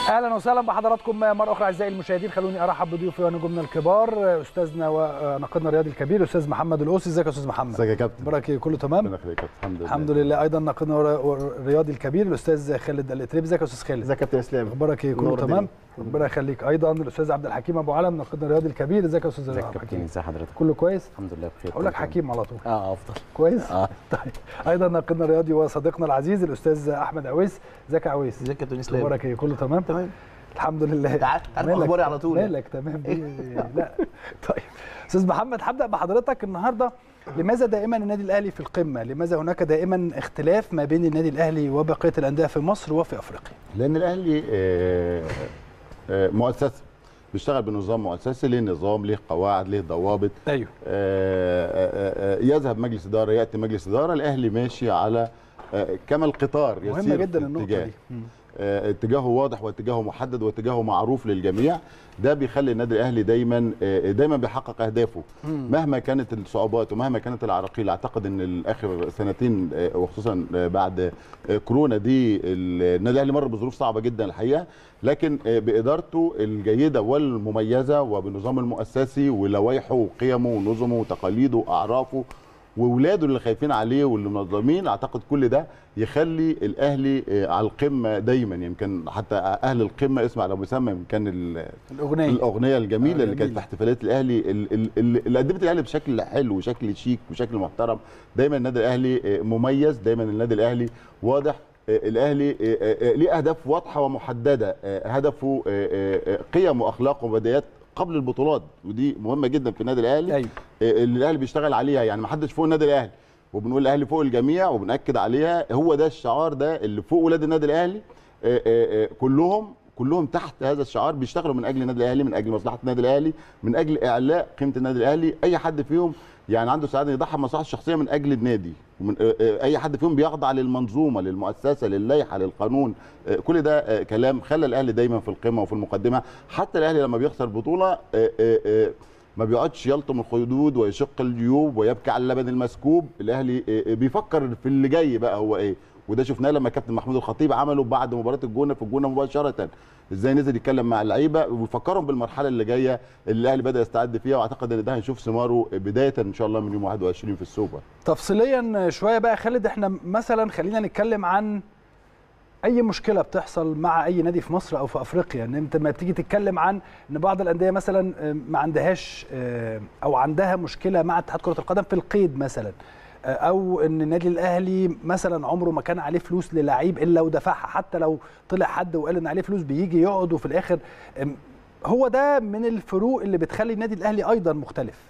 اهلا وسهلا بحضراتكم مره اخرى اعزائي المشاهدين خلوني ارحب بضيوفي ونجومنا الكبار استاذنا وناقدنا الرياضي الكبير استاذ محمد القوسي ازيك يا استاذ محمد ازيك يا كابتن بركة كله تمام ربنا يخليك يا كابتن. الحمد لله الحمد لله ايضا ناقدنا الرياضي الكبير الاستاذ خالد الاتريبي ازيك يا استاذ خالد ازيك يا كابتن اسلام اخبارك ايه كله نور تمام الدنيا. ربنا يخليك ايضا الاستاذ عبد الحكيم ابو علم ناقدنا الرياضي الكبير ازيك يا استاذ ازيك يا عبد كابتن الحكيم ازي حضرتك كله كويس الحمد لله بخير اقول لك كله تمام. حكيم على طول اه افضل كويس اه طيب ايضا ناقدنا الرياضي وصديقنا العزيز الاستاذ احمد عويس ازيك يا عويس ازيك يا كابتن اسلام اخبارك ايه كله تمام تمام الحمد لله تعال- تعال مالك- أخباري على طول. مالك تمام دي لا طيب استاذ محمد هبدا بحضرتك النهارده لماذا دائما النادي الاهلي في القمه؟ لماذا هناك دائما اختلاف ما بين النادي الاهلي وبقيه الانديه في مصر وفي افريقيا؟ لان الاهلي آه، آه، مؤسسه بيشتغل بنظام مؤسسي ليه نظام ليه قواعد ليه ضوابط ايوه آه، آه، آه، يذهب مجلس اداره ياتي مجلس اداره الاهلي ماشي على آه، كما القطار مهمه يسير جدا في النقطه اتجاه. دي مم. آه، اتجاهه واضح واتجاهه محدد واتجاهه معروف للجميع ده بيخلي النادي الاهلي دايما آه، دايما بيحقق اهدافه مم. مهما كانت الصعوبات ومهما كانت العراقيل اعتقد ان الاخر سنتين آه، وخصوصا آه، بعد آه، كورونا دي ال- النادي الاهلي مر بظروف صعبه جدا الحقيقه لكن آه، بادارته الجيده والمميزه وبالنظام المؤسسي ولوائحه وقيمه ونظمه وتقاليده واعرافه واولاده اللي خايفين عليه واللي منظمين اعتقد كل ده يخلي الاهلي آه، على القمه دايما يمكن حتى اهل القمه اسمع لو مسمى كان ال- الاغنيه الاغنيه الجميله آه، اللي كانت جميلة. في احتفالات الاهلي ال- ال- ال- اللي قدمت الاهلي بشكل حلو وشكل شيك وشكل محترم دايما النادي الاهلي آه، مميز دايما النادي الاهلي واضح آه، الاهلي آه، آه، ليه اهداف واضحه ومحدده آه، هدفه آه، آه، قيم واخلاق ومبادئات قبل البطولات ودي مهمه جدا في النادي الاهلي ايوه آه، اللي الاهلي بيشتغل عليها يعني ما حدش فوق النادي الاهلي وبنقول الاهلي فوق الجميع وبناكد عليها هو ده الشعار ده اللي فوق ولاد النادي الاهلي آه، آه، آه، كلهم كلهم تحت هذا الشعار بيشتغلوا من اجل النادي الاهلي من اجل مصلحه النادي الاهلي من اجل اعلاء قيمه النادي الاهلي اي حد فيهم يعني عنده سعاده يضحي بمصلحته الشخصيه من اجل النادي ومن آه، آه، اي حد فيهم بيخضع للمنظومه للمؤسسه للائحه للقانون آه، كل ده آه، كلام خلى الاهلي دايما في القمه وفي المقدمه حتى الاهلي لما بيخسر بطوله آه، آه، آه، ما بيقعدش يلطم الخدود ويشق الجيوب ويبكي على اللبن المسكوب الاهلي آه، آه، بيفكر في اللي جاي بقى هو ايه وده شفناه لما كابتن محمود الخطيب عمله بعد مباراه الجونه في الجونه مباشره ازاي نزل يتكلم مع اللعيبه ويفكرهم بالمرحله اللي جايه اللي الاهلي بدا يستعد فيها واعتقد ان ده هنشوف ثماره بدايه ان شاء الله من يوم 21 في السوبر تفصيليا شويه بقى يا خالد احنا مثلا خلينا نتكلم عن اي مشكله بتحصل مع اي نادي في مصر او في افريقيا ان انت ما تيجي تتكلم عن ان بعض الانديه مثلا آه، ما عندهاش آه، او عندها مشكله مع اتحاد كره القدم في القيد مثلا آه، او ان النادي الاهلي مثلا عمره ما كان عليه فلوس للعيب الا ودفعها حتى لو طلع حد وقال ان عليه فلوس بيجي يقعد وفي الاخر آم، هو ده من الفروق اللي بتخلي النادي الاهلي ايضا مختلف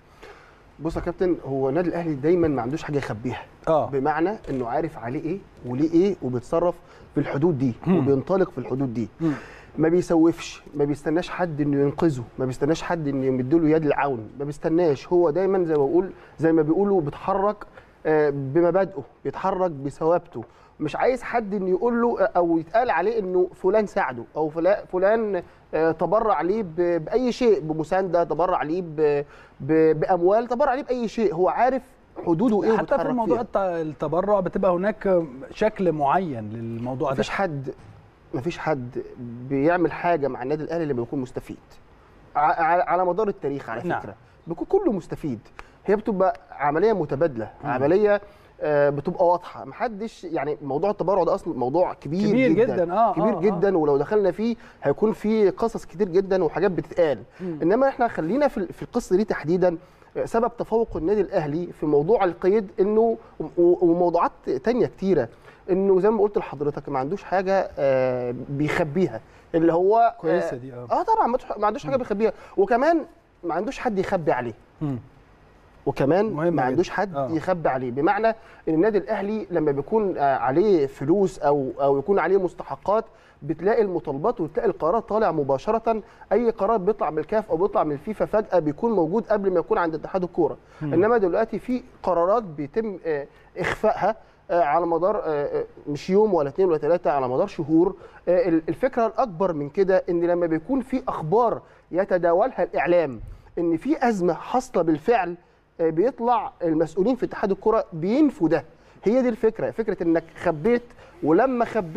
بص يا كابتن هو النادي الاهلي دايما ما عندوش حاجه يخبيها اه بمعنى انه عارف عليه ايه وليه ايه وبيتصرف في الحدود دي مم. وبينطلق في الحدود دي مم. ما بيسوفش ما بيستناش حد انه ينقذه ما بيستناش حد انه يمدله يد العون ما بيستناش هو دايما زي ما بقول زي ما بيقولوا بيتحرك آه، بمبادئه بيتحرك بثوابته مش عايز حد انه يقول له آه، او يتقال عليه انه فلان ساعده او فلا- فلان آه، تبرع ليه ب- باي شيء بمسانده تبرع ليه ب- ب- باموال تبرع ليه باي شيء هو عارف حدوده ايه حتى في وبيتحرك موضوع فيها. الت- التبرع بتبقى هناك شكل معين للموضوع ده مفيش حد مفيش حد بيعمل حاجه مع النادي الاهلي لما يكون مستفيد ع- على على مدار التاريخ على نعم. فكره بيكون كله مستفيد هي بتبقى عمليه متبادله عمليه آه، بتبقى واضحه محدش يعني موضوع التبرع ده اصلا موضوع كبير, كبير جدا, جداً، آه، كبير آه، آه. جدا ولو دخلنا فيه هيكون فيه قصص كتير جدا وحاجات بتتقال انما احنا خلينا في في القصه دي تحديدا آه، سبب تفوق النادي الاهلي في موضوع القيد انه و- و- وموضوعات تانية كتيره انه زي ما قلت لحضرتك ما عندوش حاجه آه، بيخبيها اللي هو كويسه آه، دي اه اه طبعا ما ما عندوش حاجه بيخبيها وكمان ما عندوش حد يخبي عليه مم. وكمان مهمة ما عندوش جداً. حد آه. يخبي عليه بمعنى ان النادي الاهلي لما بيكون آه، عليه فلوس او او يكون عليه مستحقات بتلاقي المطالبات وتلاقي القرار طالع مباشره اي قرار بيطلع من الكاف او بيطلع من الفيفا فجاه بيكون موجود قبل ما يكون عند اتحاد الكوره انما دلوقتي في قرارات بيتم آه، اخفائها آه، على مدار آه، آه، مش يوم ولا اثنين ولا ثلاثه على مدار شهور آه، ال- الفكره الاكبر من كده ان لما بيكون في اخبار يتداولها الاعلام ان في ازمه حاصله بالفعل آه، بيطلع المسؤولين في اتحاد الكره بينفوا ده هي دي الفكره فكره انك خبيت ولما خبيت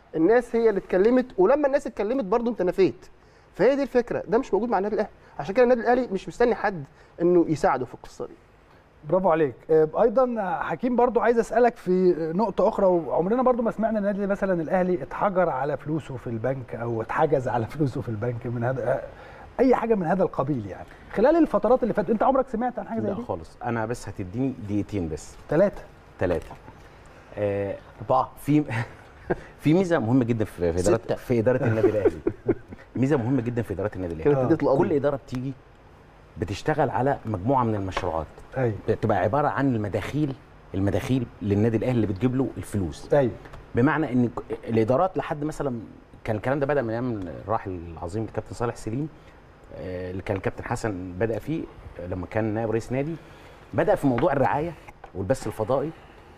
الناس هي اللي اتكلمت ولما الناس اتكلمت برضو انت نفيت فهي دي الفكره ده مش موجود مع النادي الاهلي عشان كده النادي الاهلي مش مستني حد انه يساعده في القصه دي برافو عليك آه، ايضا حكيم برضو عايز اسالك في نقطه اخرى وعمرنا برضو ما سمعنا النادي مثلا الاهلي اتحجر على فلوسه في البنك او اتحجز على فلوسه في البنك من هذا اي حاجه من هذا القبيل يعني خلال الفترات اللي فاتت انت عمرك سمعت عن حاجه زي لا دي خالص انا بس هتديني دقيقتين بس ثلاثه ثلاثه آه، اربعه في في ميزه مهمه جدا في في اداره في اداره النادي الاهلي ميزه مهمه جدا في اداره النادي كده الاهلي ابتديت القضيه كل اداره بتيجي بتشتغل على مجموعه من المشروعات ايوه بتبقى عباره عن المداخيل المداخيل للنادي الاهلي اللي بتجيب له الفلوس ايوه بمعنى ان ك- الادارات لحد مثلا كان الكلام ده بدا من ايام الراحل العظيم الكابتن صالح سليم آه، اللي كان الكابتن حسن بدا فيه آه، لما كان نائب رئيس نادي بدا في موضوع الرعايه والبث الفضائي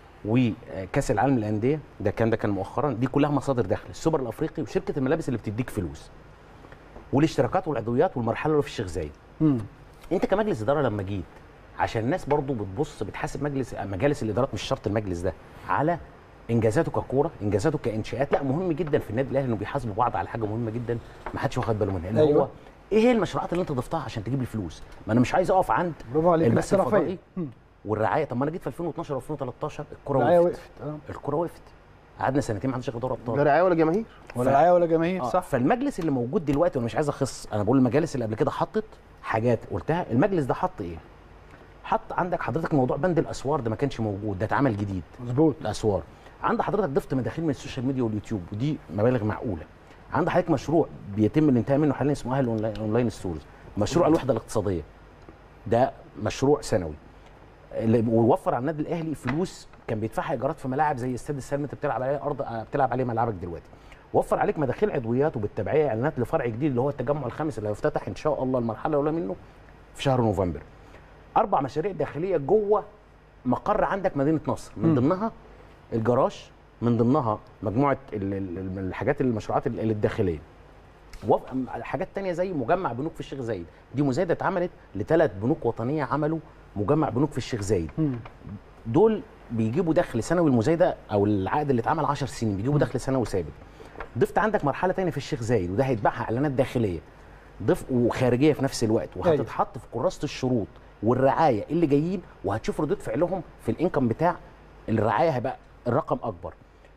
وكاس العالم للانديه ده كان ده كان مؤخرا دي كلها مصادر دخل السوبر الافريقي وشركه الملابس اللي بتديك فلوس والاشتراكات والعضويات والمرحله اللي في الشيخ زايد مم. انت كمجلس اداره لما جيت عشان الناس برضو بتبص بتحاسب مجلس مجالس الادارات مش شرط المجلس ده على انجازاته ككوره انجازاته كانشاءات لا مهم جدا في النادي الاهلي انه بيحاسبوا بعض على حاجه مهمه جدا ما حدش واخد باله منها اللي أيوة. هو ايه هي المشروعات اللي انت ضفتها عشان تجيب لي فلوس ما انا مش عايز اقف عند برافو عليك البث الاحترافية. الفضائي مم. والرعايه طب ما انا جيت في 2012 و2013 الكوره الرعايه وقفت وقفت اه الكوره وقفت قعدنا سنتين ما حدش ياخد دوري لا ابطال رعايه ولا جماهير ولا رعايه ولا جماهير آه، صح فالمجلس اللي موجود دلوقتي وانا مش عايز اخص انا بقول المجالس اللي قبل كده حطت حاجات قلتها المجلس ده حط ايه حط عندك حضرتك موضوع بند الاسوار ده ما كانش موجود ده اتعمل جديد مظبوط الاسوار عند حضرتك ضفت مداخيل من السوشيال ميديا واليوتيوب ودي مبالغ معقوله عند حضرتك مشروع بيتم الانتهاء منه حاليا اسمه اهل الاونلاين أونلاين ستورز مشروع الوحده الاقتصاديه ده مشروع سنوي اللي ووفر على النادي الاهلي فلوس كان بيدفعها ايجارات في ملاعب زي استاد السلم انت بتلعب عليه ارض آه، بتلعب عليه ملعبك دلوقتي وفر عليك مداخيل عضويات وبالتبعيه اعلانات لفرع جديد اللي هو التجمع الخامس اللي هيفتتح ان شاء الله المرحله الاولى منه في شهر نوفمبر اربع مشاريع داخليه جوه مقر عندك مدينه نصر من ضمنها الجراج من ضمنها مجموعه ال- ال- ال- الحاجات المشروعات ال- الداخليه وف- حاجات تانية زي مجمع بنوك في الشيخ زايد دي مزايده اتعملت لثلاث بنوك وطنيه عملوا مجمع بنوك في الشيخ زايد مم. دول بيجيبوا دخل سنوي المزايده او العقد اللي اتعمل 10 سنين بيجيبوا دخل سنوي ثابت ضفت عندك مرحله تانية في الشيخ زايد وده هيتباعها اعلانات داخليه ضف وخارجيه في نفس الوقت وهتتحط في كراسه الشروط والرعايه اللي جايين وهتشوف ردود فعلهم في الانكم بتاع الرعايه هيبقى الرقم اكبر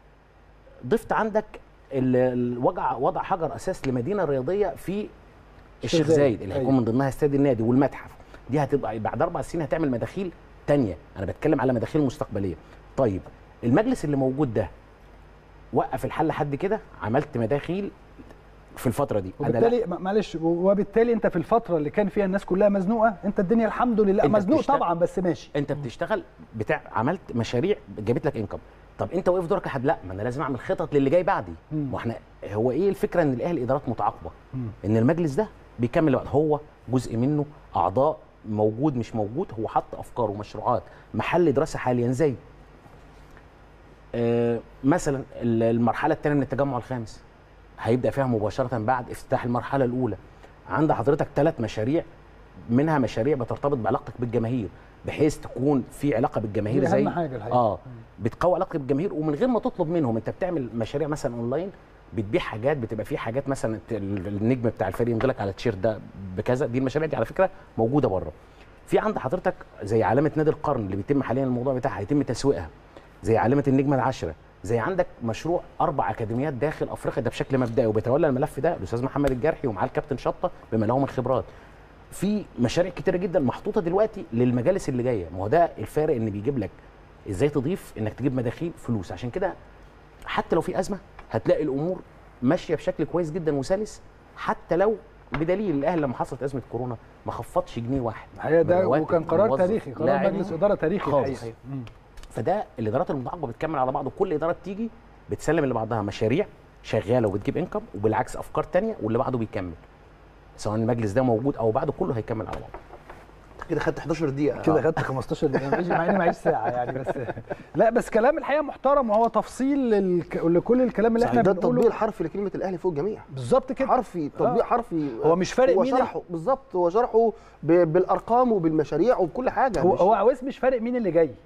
ضفت عندك ال- الوضع وضع حجر اساس لمدينه رياضيه في الشيخ زايد. زايد اللي هيكون أيوة. من ضمنها استاد النادي والمتحف دي هتبقى بعد اربع سنين هتعمل مداخيل تانية انا بتكلم على مداخيل مستقبليه طيب المجلس اللي موجود ده وقف الحل لحد كده عملت مداخيل في الفتره دي أنا لا- وبالتالي م- معلش وبالتالي انت في الفتره اللي كان فيها الناس كلها مزنوقه انت الدنيا الحمد لله أنت مزنوق بتشتغل- طبعا بس ماشي انت بتشتغل بتاع عملت مشاريع جابت لك انكم طب انت واقف دورك لحد لا ما انا لازم اعمل خطط للي جاي بعدي مم. ما احنا هو ايه الفكره ان الاهلي ادارات متعاقبه مم. ان المجلس ده بيكمل بعد هو جزء منه اعضاء موجود مش موجود هو حط افكار ومشروعات محل دراسه حاليا زي آه مثلا ال- المرحله الثانيه من التجمع الخامس هيبدا فيها مباشره بعد افتتاح المرحله الاولى عند حضرتك ثلاث مشاريع منها مشاريع بترتبط بعلاقتك بالجماهير بحيث تكون في علاقه بالجماهير دي زي أهم حاجة الحقيقة. اه بتقوي علاقتك بالجماهير ومن غير ما تطلب منهم انت بتعمل مشاريع مثلا اونلاين بتبيع حاجات بتبقى في حاجات مثلا ت- ال- النجم بتاع الفريق يمضي لك على التيشيرت ده بكذا دي المشاريع دي على فكره موجوده بره في عند حضرتك زي علامه نادي القرن اللي بيتم حاليا الموضوع بتاعها هيتم تسويقها زي علامه النجمه العاشره زي عندك مشروع اربع اكاديميات داخل افريقيا ده بشكل مبدئي وبيتولى الملف ده الاستاذ محمد الجرحي ومعاه الكابتن شطه بما له من خبرات في مشاريع كتيره جدا محطوطه دلوقتي للمجالس اللي جايه ما هو ده الفارق ان بيجيب لك ازاي تضيف انك تجيب مداخيل فلوس عشان كده حتى لو في ازمه هتلاقي الامور ماشيه بشكل كويس جدا وسلس حتى لو بدليل الاهلي لما حصلت ازمه كورونا ما خفضش جنيه واحد الحقيقه ده من رواتب وكان قرار موظف تاريخي قرار لاعب مجلس اداره تاريخي خالص. الحقيقه مم. فده الادارات المتعاقبه بتكمل على بعض وكل اداره بتيجي بتسلم اللي بعضها مشاريع شغاله وبتجيب انكم وبالعكس افكار تانية واللي بعده بيكمل سواء المجلس ده موجود او بعده كله هيكمل على بعض كده خدت 11 دقيقه كده خدت 15 دقيقه ماشي مع اني معيش ساعه يعني بس لا بس كلام الحقيقه محترم وهو تفصيل للك... لكل الكلام اللي احنا ده التطبيق بنقوله الحرفي لكلمه الاهلي فوق الجميع بالظبط كده حرفي تطبيق آه. حرفي هو مش فارق هو مين شرحه بالظبط هو شرحه ب- بالارقام وبالمشاريع وبكل حاجه هو مش- هو عاوز مش فارق مين اللي جاي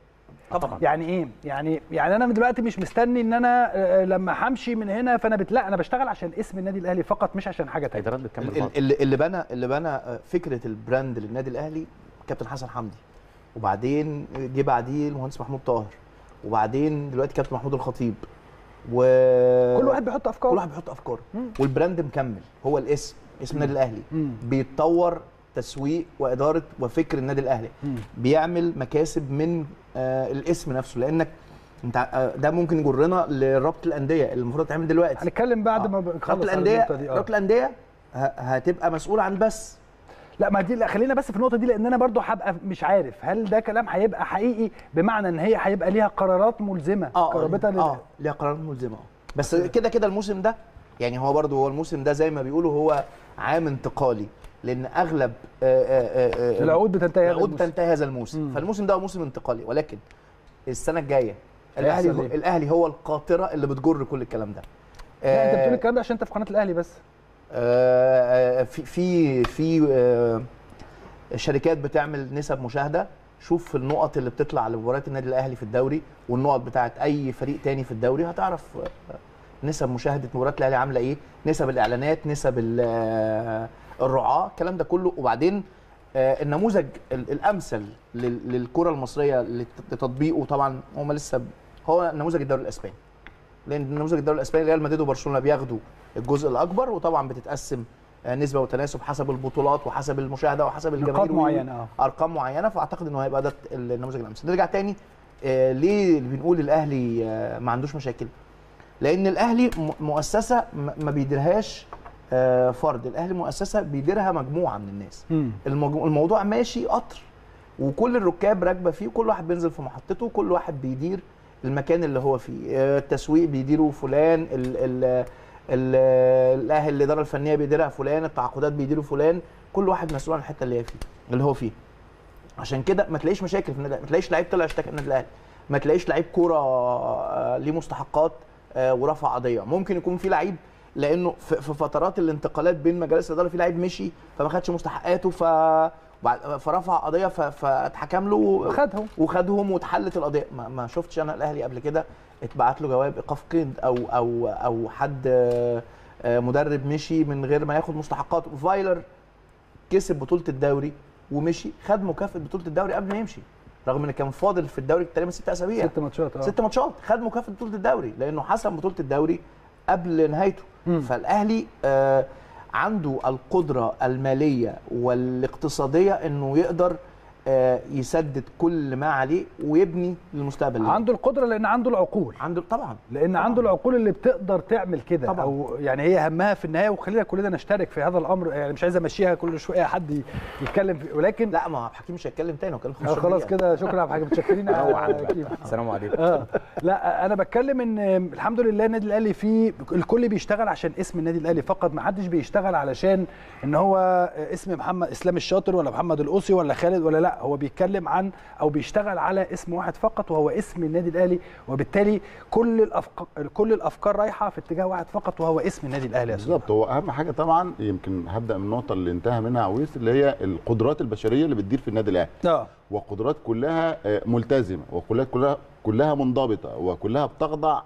طبعا يعني ايه يعني يعني انا دلوقتي مش مستني ان انا آه، لما همشي من هنا فانا بت... لا انا بشتغل عشان اسم النادي الاهلي فقط مش عشان حاجه تانية هيدرد بتكمل ال- ال- اللي اللي بنى اللي بنى آه، فكره البراند للنادي الاهلي كابتن حسن حمدي وبعدين جه بعديه المهندس محمود طاهر وبعدين دلوقتي كابتن محمود الخطيب و كل واحد بيحط افكاره كل واحد بيحط افكاره والبراند مكمل هو الاسم اسم النادي الاهلي مم. بيتطور تسويق واداره وفكر النادي الاهلي مم. بيعمل مكاسب من آه الاسم نفسه لانك انت آه، ده ممكن يجرنا لربط الانديه اللي المفروض تعمل دلوقتي هنتكلم بعد آه. ما ربط نخلص على الانديه النقطة دي. آه. ربط الانديه ه- هتبقى مسؤول عن بس لا ما دي لا خلينا بس في النقطه دي لان انا برضو هبقى مش عارف هل ده كلام هيبقى حقيقي بمعنى ان هي هيبقى ليها قرارات ملزمه اه كرابطه لل- اه ليها قرارات ملزمه اه بس كده كده الموسم ده يعني هو برضو هو الموسم ده زي ما بيقولوا هو عام انتقالي لان اغلب آه، آه، آه، العقود بتنتهي هذا العقود الموسم. بتنتهي هذا الموسم مم. فالموسم ده هو موسم انتقالي ولكن السنه الجايه هيحصل الاهلي إيه؟ الاهلي هو القاطره اللي بتجر كل الكلام ده لا انت بتقول آه، الكلام ده عشان انت في قناه الاهلي بس آه، في في في آه، شركات بتعمل نسب مشاهده شوف النقط اللي بتطلع لمباريات النادي الاهلي في الدوري والنقط بتاعت اي فريق تاني في الدوري هتعرف آه، نسب مشاهده مباريات الاهلي عامله ايه نسب الاعلانات نسب ال- آه، الرعاه الكلام ده كله وبعدين آه، النموذج ال- الامثل لل- للكره المصريه لت- لتطبيقه طبعا هم لسه ب- هو نموذج الدوري الاسباني لان نموذج الدوري الاسباني ريال مدريد وبرشلونه بياخدوا الجزء الاكبر وطبعا بتتقسم آه، نسبه وتناسب حسب البطولات وحسب المشاهده وحسب نقاط الجماهير و- معينه اه ارقام معينه فاعتقد انه هيبقى ده النموذج الامثل نرجع تاني آه، ليه اللي بنقول الاهلي آه، ما عندوش مشاكل لان الاهلي م- مؤسسه م- ما بيديرهاش آه، فرد الاهلي مؤسسه بيديرها مجموعه من الناس مم. المج- الموضوع ماشي قطر وكل الركاب راكبه فيه وكل واحد بينزل في محطته وكل واحد بيدير المكان اللي هو فيه آه، التسويق بيديره فلان ال ال ال الاهل الاداره الفنيه بيديرها فلان التعاقدات بيديره فلان كل واحد مسؤول عن الحته اللي هي فيه اللي هو فيه عشان كده ما تلاقيش مشاكل في النادي الأهلي، ما تلاقيش لعيب طلع اشتكى النادي الاهلي ما تلاقيش لعيب كوره آه، ليه مستحقات آه، ورفع قضيه ممكن يكون في لعيب لانه في في فترات الانتقالات بين مجالس الاداره في لعيب مشي فما خدش مستحقاته ف وبعد- فرفع قضيه ف- فاتحكم له خدهم وخدهم واتحلت القضيه ما, ما شفتش انا الاهلي قبل كده اتبعت له جواب ايقاف قيد او او او حد آه، آه، مدرب مشي من غير ما ياخد مستحقاته فايلر كسب بطوله الدوري ومشي خد مكافاه بطوله الدوري قبل ما يمشي رغم ان كان فاضل في الدوري تقريبا ست اسابيع ست ماتشات اه ست ماتشات خد مكافاه بطوله الدوري لانه حسم بطوله الدوري قبل نهايته مم. فالاهلي آه عنده القدره الماليه والاقتصاديه انه يقدر آه يسدد كل ما عليه ويبني للمستقبل اللي عنده القدره لان عنده العقول جاي. عنده طبعا لان طبعاً. عنده العقول اللي بتقدر تعمل كده طبعاً. او يعني هي همها في النهايه وخلينا كلنا نشترك في هذا الامر يعني مش عايز امشيها كل شويه حد يتكلم في ولكن لا ما عبد الحكيم مش هيتكلم تاني هو كان آه خلاص كده شكرا يا عبد الحكيم متشكرين يا كيف. السلام عليكم اه لا انا بتكلم ان الحمد لله النادي الاهلي فيه الكل بيشتغل عشان اسم النادي الاهلي فقط ما حدش بيشتغل علشان ان هو اسم محمد اسلام الشاطر ولا محمد القوسي ولا خالد ولا لا هو بيتكلم عن او بيشتغل على اسم واحد فقط وهو اسم النادي الاهلي وبالتالي كل الافكار كل الافكار رايحه في اتجاه واحد فقط وهو اسم النادي الاهلي يا أستاذ. بالظبط هو اهم حاجه طبعا يمكن هبدا من النقطه اللي انتهى منها عويس اللي هي القدرات البشريه اللي بتدير في النادي الاهلي اه وقدرات كلها آه، ملتزمه وكلها كلها كلها منضبطه وكلها بتخضع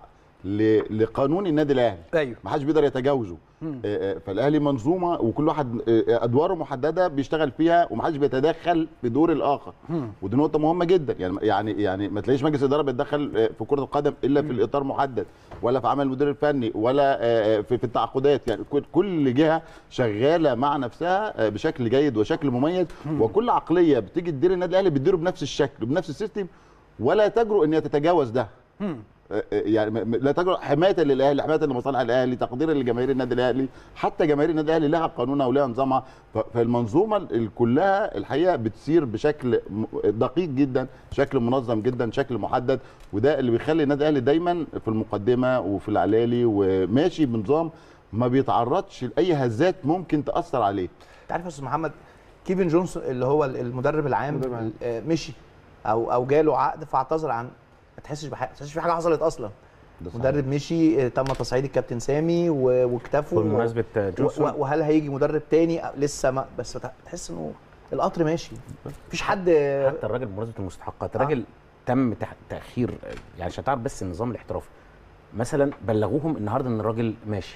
ل- لقانون النادي الاهلي ايوه ما حدش بيقدر يتجاوزه مم. آه، آه، فالاهلي منظومه وكل واحد آه، آه، ادواره محدده بيشتغل فيها ومحدش بيتدخل في دور الاخر مم. ودي نقطه مهمه جدا يعني يعني يعني ما تلاقيش مجلس اداره بيتدخل آه، في كره القدم الا في الاطار محدد ولا في عمل المدير الفني ولا آه، آه، في في التعاقدات يعني كل- كل جهه شغاله مع نفسها آه، بشكل جيد وشكل مميز وكل عقليه بتيجي تدير النادي الاهلي بتديره بنفس الشكل وبنفس السيستم ولا تجرؤ ان هي تتجاوز ده مم. يعني م- م- لا تجرؤ حمايه للاهلي حمايه لمصالح الاهلي تقديرا لجماهير النادي الاهلي حتى جماهير النادي الاهلي لها قانونها ولها نظامها ف- فالمنظومه ال- كلها الحقيقه بتسير بشكل م- دقيق جدا شكل منظم جدا شكل محدد وده اللي بيخلي النادي الاهلي دايما في المقدمه وفي العلالي وماشي بنظام ما بيتعرضش لاي هزات ممكن تاثر عليه انت عارف يا استاذ محمد كيفن جونسون اللي هو المدرب العام المدرب العام. آه، مشي او او جاله عقد فاعتذر عن ما تحسش بحاجه ما تحسش في حاجه حصلت اصلا ده صحيح. مدرب مشي آه، تم تصعيد الكابتن سامي و- واكتفوا بمناسبه و- جونسون و- وهل هيجي مدرب تاني أه، لسه ما بس تحس انه القطر ماشي مفيش حد حتى الراجل بمناسبه المستحقات الراجل تم تح- تاخير يعني عشان تعرف بس النظام الاحترافي مثلا بلغوهم النهارده ان الراجل ماشي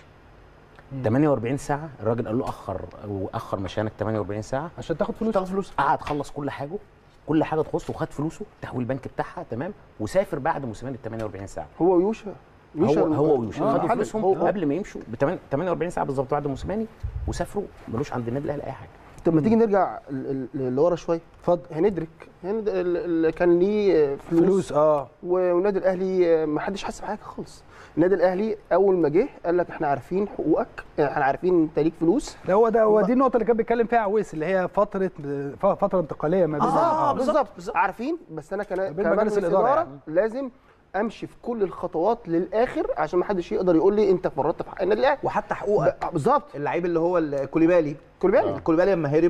48 ساعه الراجل قال له اخر او اخر مشانك 48 ساعه عشان تاخد فلوس تاخد فلوس قعد خلص كل حاجه كل حاجه تخصه وخد فلوسه تحويل البنك بتاعها تمام وسافر بعد موسمين ال 48 ساعه هو يوشا يوشا هو الم- هو ويوشا آه، خدوا حد- فلوسهم هو- قبل ما يمشوا ب 48 ساعه بالظبط بعد موسيماني وسافروا ملوش عند النادي الاهلي اي حاجه طب ما تيجي نرجع ل- ل- لورا شويه اتفضل هندريك هند اللي كان ليه فلوس, فلوس اه والنادي الاهلي ما حدش حاسس بحاجه خالص النادي الاهلي اول ما جه قال لك احنا عارفين حقوقك احنا عارفين انت ليك فلوس ده هو ده هو دي النقطه اللي كان بيتكلم فيها عويس اللي هي فتره ف- فتره انتقاليه ما بين اه بالظبط، بالظبط بالظبط. عارفين بس انا كان بين كمجلس مجلس الإدارة الاداره يعني. لازم امشي في كل الخطوات للاخر عشان ما حدش يقدر يقول لي انت فرطت في حق النادي الاهلي وحتى حقوقك ب- بالظبط اللعيب اللي هو الكوليبالي كوليبالي الكوليبالي لما هرب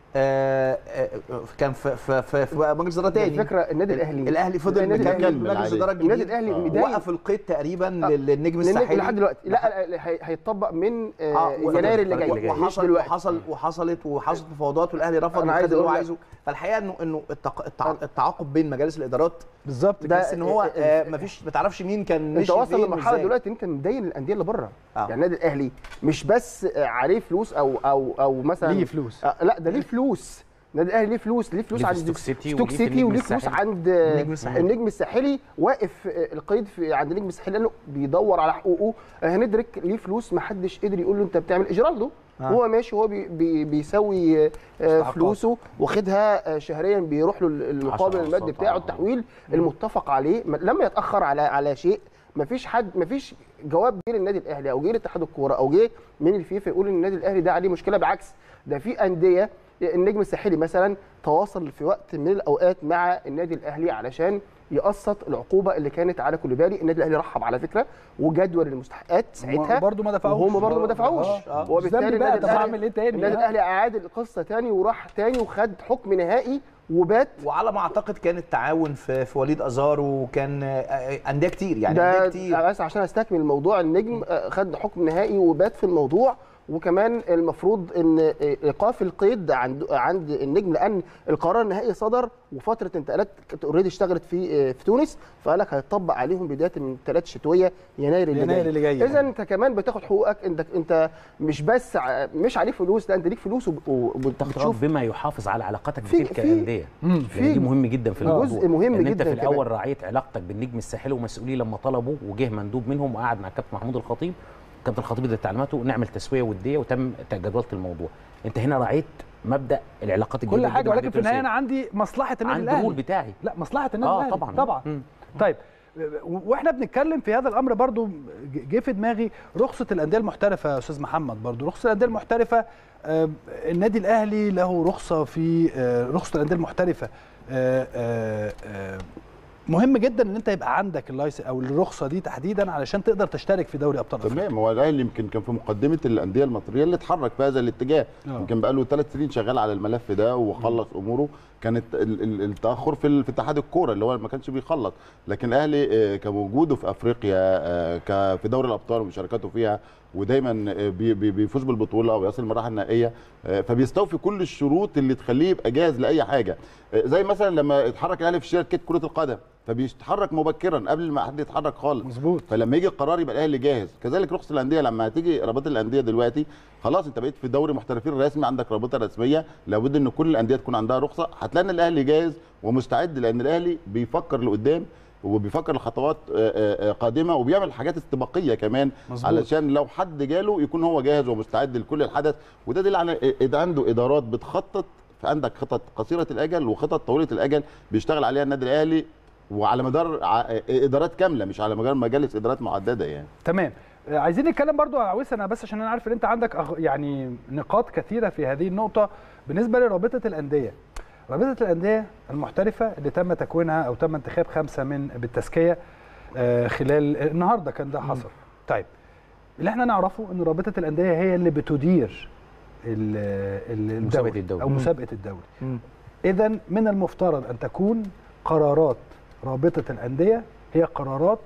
آه، آه، كان في في في, في مجلس اداره تاني الفكره النادي الاهلي الاهلي فضل النادي مكمل الأهلي مجلس عليه. اداره النادي الجديد الاهلي آه. بداية وقف القيد تقريبا آه. للنجم للنادي الساحلي لحد دلوقتي لا لا، هي- هيطبق من آه، آه، و- يناير اللي و- جاي و- مش وحصل دلوقتي وحصل وحصلت وحصلت مفاوضات والاهلي رفض أنا وخد عايز اللي هو أقول لك- عايزه فالحقيقه انه انه التق- التع- التعاقب بين مجالس الادارات بالظبط ده- تحس ان هو ال- آه مفيش ما تعرفش مين كان انت مشي واصل فين لمرحله وإزاي. دلوقتي انت مدين الانديه اللي بره آه. يعني النادي الاهلي مش بس آه، عليه فلوس او او او مثلا ليه فلوس. آه لا ده ليه فلوس النادي الاهلي ليه فلوس ليه فلوس ليه في عند ستوك سيتي ستوك وليه في سيتي النجم وليه فلوس الساحلي. عند آه، النجم الساحلي. النجم الساحلي واقف آه، القيد في عند النجم الساحلي لانه بيدور على حقوقه آه، هندريك ليه فلوس ما حدش قدر يقول له انت بتعمل اجرالدو آه. هو ماشي هو بي بي بيسوي آه، مستحقات. فلوسه واخدها آه، شهريا بيروح له المقابل عشرة المادي أقساط بتاعه على- التحويل المتفق عليه م- لما يتاخر على على شيء مفيش حد مفيش جواب جه للنادي الاهلي او جه لاتحاد الكوره او جه من الفيفا يقول ان النادي الاهلي ده عليه مشكله بالعكس ده في انديه النجم الساحلي مثلا تواصل في وقت من الاوقات مع النادي الاهلي علشان يقسط العقوبه اللي كانت على كوليبالي النادي الاهلي رحب على فكره وجدول المستحقات ساعتها برضه ما دفعوش وهم برضه ما دفعوش آه. وبالتالي ذنبي بقى النادي طب الأهلي- اعمل ايه تاني النادي آه. الاهلي اعاد القصه تاني وراح تاني وخد حكم نهائي وبات وعلى ما اعتقد كان التعاون في في وليد ازار وكان آه، آه، انديه كتير يعني ده انديه كتير بس عشان استكمل موضوع النجم آه، خد حكم نهائي وبات في الموضوع وكمان المفروض ان آه، ايقاف القيد عند عند النجم لان القرار النهائي صدر وفتره انتقالات كانت اوريدي اشتغلت في آه، في تونس فقال لك هيطبق عليهم بدايه من انتقالات الشتويه يناير اللي يناير جاي اللي جاي اذا انت كمان بتاخد حقوقك انت انت مش بس ع- مش عليك فلوس لا انت ليك فلوس وب- وبتشوف تاخد بما يحافظ على علاقتك في- بتلك في- الانديه مم. يعني دي مهم جدا في الموضوع جزء مهم ان انت جداً في الاول كمان. راعيت علاقتك بالنجم الساحلي ومسؤوليه لما طلبوا وجه مندوب منهم وقعد مع الكابتن محمود الخطيب كابتن الخطيب ادى تعليماته نعمل تسويه وديه وتم جدوله الموضوع انت هنا راعيت مبدا العلاقات الجيده كل جداً حاجه مع ولكن في الأندية النهايه انا عندي مصلحه النادي عندي الاهلي الرول بتاعي لا مصلحه النادي اه الاهلي طبعا طبعا مم. طيب و- واحنا بنتكلم في هذا الامر برضو ج- جه في دماغي رخصه الانديه المحترفه يا استاذ محمد برضو رخصه الانديه المحترفه آه، النادي الاهلي له رخصه في آه، رخصه الانديه المحترفه آه، آه، آه، مهم جدا ان انت يبقى عندك اللايسنس او الرخصه دي تحديدا علشان تقدر تشترك في دوري ابطال افريقيا تمام هو الاهلي يمكن كان في مقدمه الانديه المصريه اللي اتحرك في هذا الاتجاه آه. يمكن بقى له ثلاث سنين شغال على الملف ده وخلص اموره كانت ال- ال- التاخر في ال- في اتحاد الكوره اللي هو ما كانش بيخلص لكن الاهلي آه، كوجوده في افريقيا آه، ك- في دوري الابطال ومشاركاته فيها ودايما آه، بي- بي- بيفوز بالبطوله ويصل المراحل النهائيه آه، فبيستوفي كل الشروط اللي تخليه يبقى جاهز لاي حاجه آه، زي مثلا لما اتحرك الاهلي في شركه كره القدم فبيتحرك مبكرا قبل ما حد يتحرك خالص مظبوط فلما يجي القرار يبقى الاهلي جاهز كذلك رخصه الانديه لما هتيجي رابطه الانديه دلوقتي خلاص انت بقيت في دوري محترفين رسمي عندك رابطه رسميه لابد ان كل الانديه تكون عندها رخصه هتلاقي ان الاهلي جاهز ومستعد لان الاهلي بيفكر لقدام وبيفكر لخطوات آه، آه، آه، قادمه وبيعمل حاجات استباقيه كمان مظبوط. علشان لو حد جاله يكون هو جاهز ومستعد لكل الحدث وده دليل على اذا عنده ادارات بتخطط فعندك خطط قصيره الاجل وخطط طويله الاجل بيشتغل عليها النادي الاهلي وعلى مدار ع- ادارات كامله مش على مجال مجالس ادارات معدده يعني تمام آه، عايزين نتكلم برضو يا عويس انا بس عشان انا عارف ان انت عندك أخ... يعني نقاط كثيره في هذه النقطه بالنسبه لرابطه الانديه رابطه الانديه المحترفه اللي تم تكوينها او تم انتخاب خمسه من بالتزكيه آه، خلال النهارده كان ده حصل طيب اللي احنا نعرفه ان رابطه الانديه هي اللي بتدير ال- ال- مسابقة الدوري الدوري. او مم. مسابقه الدوري اذا من المفترض ان تكون قرارات رابطه الانديه هي قرارات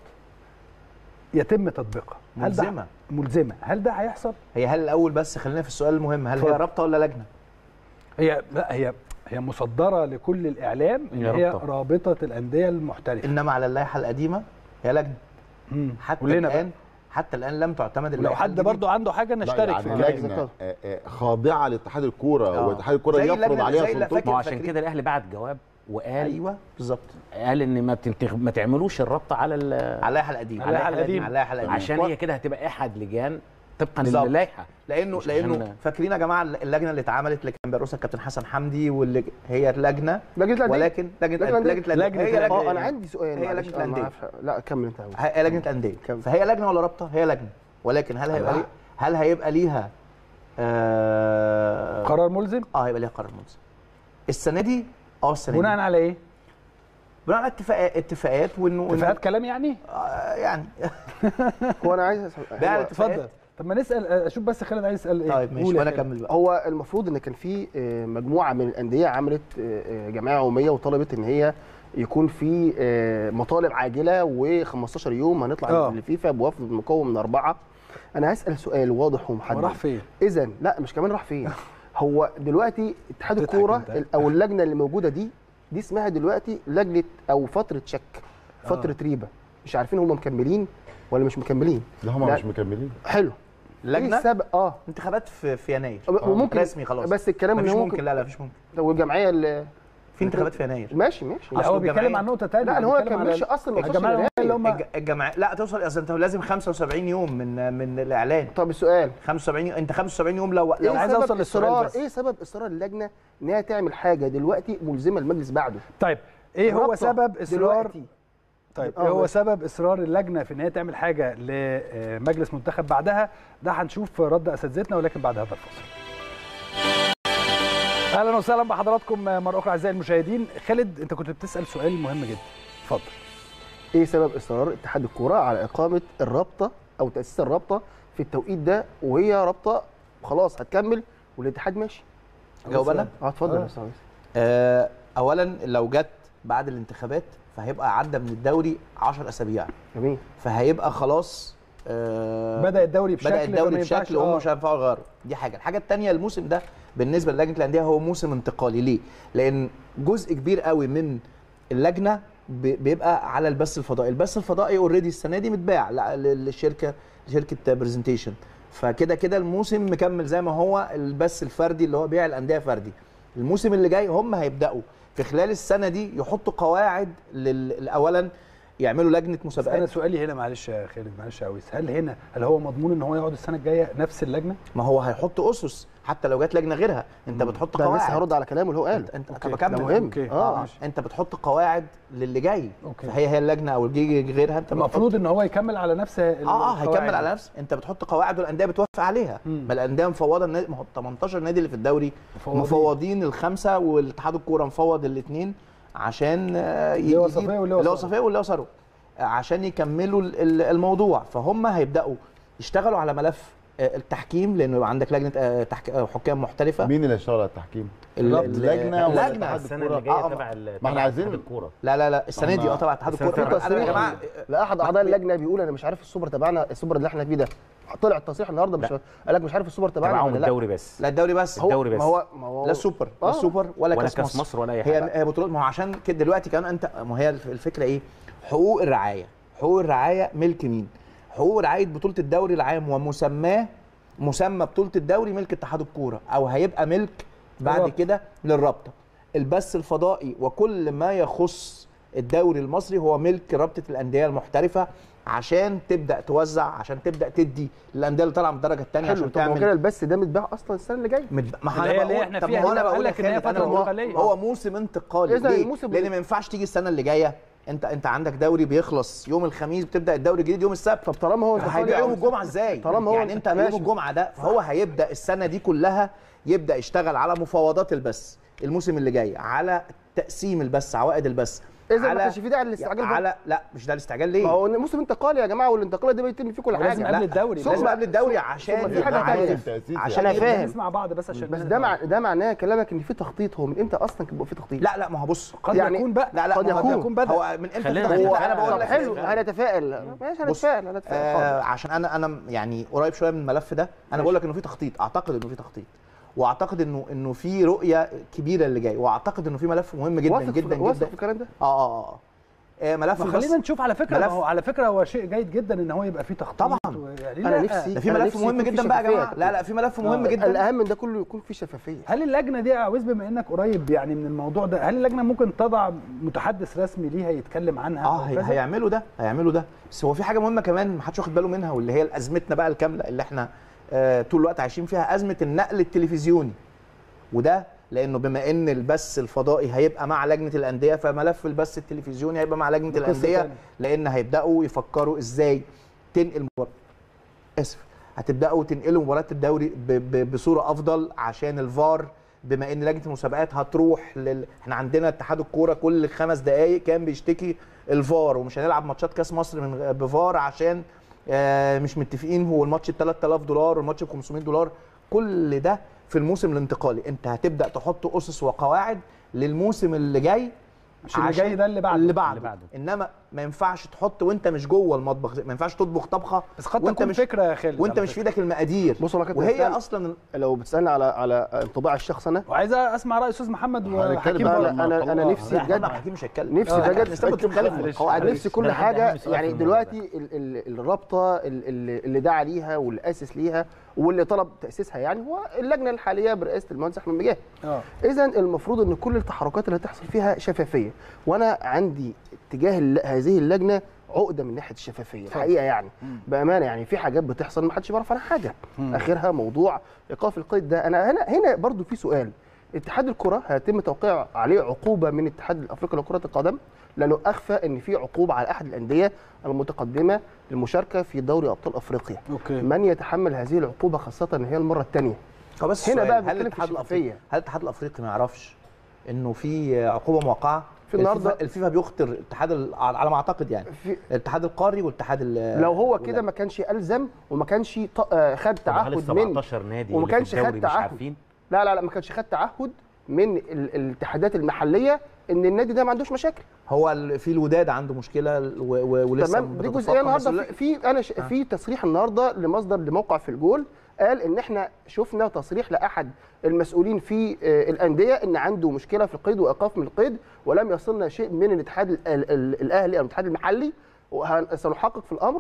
يتم تطبيقها هل ده ملزمه ملزمه هل ده هيحصل هي هل الاول بس خلينا في السؤال المهم هل هي اتفضل. رابطه ولا لجنه هي لا هي هي مصدره لكل الاعلام ان هي هي رابطة. رابطه الانديه المحترفه انما على اللائحه القديمه هي لجنه مم. حتى كلنا بقى الان حتى الان لم تعتمد ولو اللائحة حد الجديدة. برضو عنده حاجه لا، نشترك يعني في الكلام. الكلام لجنه آه، آه، خاضعه لاتحاد الكوره آه. واتحاد الكوره زي يفرض اللجنة- عليها زي اللي سلطته فاكر- ما هو عشان فاكرين. كده الاهلي بعت جواب وقال ايوه بالظبط قال ان ما بتنتخ... ما تعملوش الرابطه على ال... على اللائحه القديمه على اللائحة القديمة. على اللائحه القديمه عشان هي كده هتبقى احد لجان طبقا بالظبط. للائحه لانه مش لانه عشان- فاكرين يا جماعه اللجنه اللي اتعملت اللي كان بيرقصها الكابتن حسن حمدي واللي هي لجنه لجنه الانديه ولكن لجنه لجنة الأندية. لجنه الأندية. لجنة هي الأندية. لجنه اه انا عندي سؤال هي معلش، لجنة أنا ما الأندية. أعرفش. لا كمل انت أول. هي لجنه انديه كم؟ فهي لجنه ولا رابطه هي لجنه ولكن هل هيبقى لي هل هيبقى ليها آه قرار ملزم اه هيبقى ليها قرار ملزم السنه دي اه السنه بناء دي على ايه بناء على اتفاقات اتفاقات وانه وإنه- اتفاقات كلام يعني آه يعني هو انا عايز اسال بقى على هو- اتفاقات. اتفضل طب ما نسال اشوف بس خالد عايز يسال ايه طيب ماشي قول يا وانا خالد. اكمل بقى هو المفروض ان كان في آه، مجموعه من الانديه عملت آه، آه، جمعيه عموميه وطلبت ان هي يكون في آه، مطالب عاجله و15 يوم هنطلع آه. للفيفا بوفد مكون من اربعه انا هسال سؤال واضح هو ومحدد راح فين اذا لا مش كمان راح فين هو دلوقتي اتحاد تضحك الكوره أنت. ال- او اللجنه اللي موجوده دي دي اسمها دلوقتي لجنه او فتره شك فتره ريبه مش عارفين هم مكملين ولا مش مكملين لا هم لا. مش مكملين حلو لجنة؟ ايه السبب اه انتخابات في في يناير وممكن رسمي خلاص بس الكلام ان مفيش هو ممكن لا لا مفيش ممكن والجمعيه اللي في انتخابات في يناير ماشي ماشي لا أصل هو الجمعية- بيتكلم عن نقطه ثانيه لا ان هو ما كملش اصلا ما وصلش الجماعه للنهائي. اللي هم الج- الجماعه لا توصل اصل انت لازم 75 يوم من من الاعلان طب السؤال 75 يوم انت 75 يوم لو لو أنا عايز سبب أوصل للسؤال إصرار بس. ايه سبب اصرار اللجنه ان هي تعمل حاجه دلوقتي ملزمه المجلس بعده طيب ايه هو رابطة سبب اصرار دلوقتي. طيب آه، ايه هو ماشي. سبب اصرار اللجنه في ان هي تعمل حاجه لمجلس منتخب بعدها ده هنشوف رد اساتذتنا ولكن بعد هذا الفاصل اهلا وسهلا بحضراتكم مره اخرى اعزائي المشاهدين خالد انت كنت بتسال سؤال مهم جدا اتفضل ايه سبب اصرار اتحاد الكوره على اقامه الرابطه او تاسيس الرابطه في التوقيت ده وهي رابطه خلاص هتكمل والاتحاد ماشي جاوب انا اه اتفضل آه. يا استاذ آه، اولا لو جت بعد الانتخابات فهيبقى عدى من الدوري 10 اسابيع جميل فهيبقى خلاص آه، بدا الدوري بشكل بدا الدوري فما ينفعش- بشكل وهم آه. مش هينفعوا يغيروا دي حاجه الحاجه الثانيه الموسم ده بالنسبه للجنه الانديه هو موسم انتقالي ليه لان جزء كبير قوي من اللجنه ب- بيبقى على البث الفضائي البث الفضائي اوريدي السنه دي متباع ل- للشركه لشركه برزنتيشن فكده كده الموسم مكمل زي ما هو البث الفردي اللي هو بيع الانديه فردي الموسم اللي جاي هم هيبداوا في خلال السنه دي يحطوا قواعد لل- اولا يعملوا لجنه بس مسابقات انا سؤالي هنا معلش يا خالد معلش يا عويس هل هنا هل هو مضمون ان هو يقعد السنه الجايه نفس اللجنه ما هو هيحط اسس حتى لو جت لجنه غيرها انت بتحط ده قواعد لسه هرد على كلامه اللي هو قاله انت انت أوكي. طب اكمل ده مهم أوكي. اه ماشي. انت بتحط قواعد للي جاي أوكي. فهي هي اللجنه او الجي غيرها انت المفروض ان هو يكمل على نفس ال- اه اه القواعد هيكمل على نفس انت بتحط قواعد والانديه بتوافق عليها مم. ما الانديه مفوضه النادي ما هو 18 نادي اللي في الدوري مفوضين. مفوضين الخمسه والاتحاد الكوره مفوض الاثنين عشان آه، اللي هو يجيب- صفية واللي هو اللي هو ثروت. صفيه واللي هو ثروت آه، عشان يكملوا ال- ال- الموضوع فهم هيبداوا يشتغلوا على ملف آه، التحكيم لانه يبقى عندك لجنه آه، تحك... آه، حكام محترفه مين اللي هيشتغل على التحكيم؟ ال- اللجنة ولا اللجنه اتحاد السنه الكورة؟ اللي جايه آه، تبع ال- ما احنا تبع عايزين- اتحاد الكوره لا لا لا السنه دي هم- اه طبعا اتحاد السنة الكوره اللي انا يا فاتت. جماعه لا احد اعضاء اللجنه بيقول انا مش عارف السوبر تبعنا السوبر اللي احنا فيه ده طلع التصريح النهارده مش قال لك مش عارف السوبر تبعنا تبعهم ولا لا الدوري بس لا الدوري بس هو الدوري بس. ما هو ما هو لا السوبر لا آه. السوبر ولا, ولا كاس كاس مصر, مصر ولا اي هي حاجه هي بطولات ما هو عشان كده دلوقتي كمان انت ما هي الف- الفكره ايه حقوق الرعايه حقوق الرعايه ملك مين حقوق رعايه بطوله الدوري العام ومسماه مسمى بطوله الدوري ملك اتحاد الكوره او هيبقى ملك بعد الرابطة. كده للرابطه البث الفضائي وكل ما يخص الدوري المصري هو ملك رابطه الانديه المحترفه عشان تبدا توزع عشان تبدا تدي للانديه اللي طالعه من الدرجه الثانيه حلو عشان طب هو تعمل كده البس ده متباع اصلا السنه اللي جايه مد... ما اللي هي انا اللي بقول احنا طب فيها ما هو دي انا بقى بقول قال لك إن هي لك فترة انا انتقالية. هو موسم انتقالي إذا ليه؟ الموسم لان ده- ما ينفعش تيجي السنه اللي جايه انت انت عندك دوري بيخلص يوم الخميس بتبدا الدوري الجديد يوم السبت طب طالما هو انتقالي هيبقى يوم أو- الجمعه ازاي؟ طالما هو يعني انت ماشي. يوم الجمعه ده فهو هيبدا السنه دي كلها يبدا يشتغل على مفاوضات البث الموسم اللي جاي على تقسيم البث عوائد البث اذا ما على كانش في داعي للاستعجال برضه. على لا مش ده الاستعجال ليه؟ ما هو موسم انتقالي يا جماعه والانتقالات دي بيتم فيه كل ولازم حاجه قبل الدوري ثم- لازم قبل الدوري ثم عشان في حاجة يبقى تانية. عارف تأسيس عشان أنا يبقى فاهم. نسمع بعض بس عشان بس ده مع ده معناه كلامك ان في تخطيط هو من امتى اصلا كان بيبقى في تخطيط لا لا ما هو بص قد يعني- يكون بقى لا لا قد ما هو- يكون. بدأ. هو من امتى خلينا في تخطيط؟ نتفائل. انا بقول طب لك حلو هنتفائل ماشي هنتفائل هنتفائل آه حاضر. عشان انا انا يعني قريب شويه من الملف ده انا بقول لك انه في تخطيط اعتقد انه في تخطيط واعتقد انه انه في رؤيه كبيره اللي جاي واعتقد انه في ملف مهم جدا واثق في- جدا واثق جدا في الكلام ده اه اه اه آه، ملف ما بس خلينا نشوف على فكره ما ملف- هو على فكره هو شيء جيد جدا ان هو يبقى فيه تخطيط طبعاً. و- يعني أنا لا. نفسي- ده في أنا ملف نفسي مهم يكون في جدا بقى يا شفافية جماعه لا لا في ملف مهم آه، جدا الاهم من ده كله يكون في شفافيه هل اللجنه دي يا عويس بما انك قريب يعني من الموضوع ده هل اللجنه ممكن تضع متحدث رسمي ليها يتكلم عنها اه أو هي كذا؟ هيعملوا ده هيعملوا ده بس هو في حاجه مهمه كمان ما حدش واخد باله منها واللي هي ازمتنا بقى الكامله اللي احنا آه طول الوقت عايشين فيها ازمه النقل التلفزيوني وده لانه بما ان البث الفضائي هيبقى مع لجنه الانديه فملف البث التلفزيوني هيبقى مع لجنه ده قصة الانديه تانية. لان هيبداوا يفكروا ازاي تنقل مباراه اسف هتبداوا تنقلوا مباراه الدوري ب... ب... بصوره افضل عشان الفار بما ان لجنه المسابقات هتروح لل... احنا عندنا اتحاد الكوره كل خمس دقائق كان بيشتكي الفار ومش هنلعب ماتشات كاس مصر من غ- بفار عشان آه مش متفقين هو الماتش ب 3000 دولار والماتش ب 500 دولار كل ده في الموسم الانتقالي انت هتبدا تحط اسس وقواعد للموسم اللي جاي مش اللي عشان- جاي ده اللي بعده. اللي بعده, اللي بعده. انما ما ينفعش تحط وانت مش جوه المطبخ ما ينفعش تطبخ طبخه بس قد وانت تكون مش فكره يا خالد وانت على مش في فكرة. ايدك المقادير بص والله كابتن وهي إسلام، اصلا لو بتسالني على على انطباع الشخص انا وعايز اسمع راي استاذ محمد هنتكلم وحكيم بقى برضه. انا انا انا الله. نفسي لا بجد احمد حكيم مش هيتكلم نفسي آه، بجد اسلام بتتكلم معلش، هو قاعد نفسي كل ده- ده حاجه أهم سؤال يعني في الموضوع دلوقتي ال- ال- الرابطه ال- ال- اللي دعا ليها واللي اسس ليها واللي طلب تاسيسها يعني هو اللجنه الحاليه برئاسه المهندس احمد مجاهد اه اذا المفروض ان كل التحركات اللي هتحصل فيها شفافيه وانا عندي تجاه الل- هذه اللجنه عقده من ناحيه الشفافيه الحقيقه يعني بامانه يعني في حاجات بتحصل ما حدش بيعرف عنها حاجه اخرها موضوع ايقاف القيد ده انا هنا هنا برضو في سؤال اتحاد الكره هيتم توقيع عليه عقوبه من الاتحاد الافريقي لكره القدم لانه اخفى ان في عقوبه على احد الانديه المتقدمه للمشاركه في دوري ابطال افريقيا اوكي من يتحمل هذه العقوبه خاصه ان هي المره الثانيه هو بس هنا سؤال، بقى هل بنتكلم في الاتحاد الافريقي الشفافية. هل الاتحاد الافريقي ما يعرفش انه في عقوبه موقعه في النهاردة- الفيفا, الفيفا بيخطر الاتحاد ال- على ما اعتقد يعني في الاتحاد القاري والاتحاد ال- لو هو ولا- كده ما كانش الزم وما كانش ط- آه، خد طب هل ال تعهد من 17 نادي وما اللي في كانش الدوري خد مش تعهد. عارفين لا لا لا ما كانش خد تعهد من ال- الاتحادات المحليه ان النادي ده ما عندوش مشاكل هو ال- في الوداد عنده مشكله و- و- ولسه تمام دي بتتفاقم، جزئيه بس النهارده في, في انا ش... في تصريح النهارده لمصدر لموقع في الجول قال ان احنا شفنا تصريح لاحد المسؤولين في آه، الانديه ان عنده مشكله في القيد وايقاف من القيد ولم يصلنا شيء من الاتحاد ال- ال- ال- الاهلي او الاتحاد المحلي وسنحقق في الامر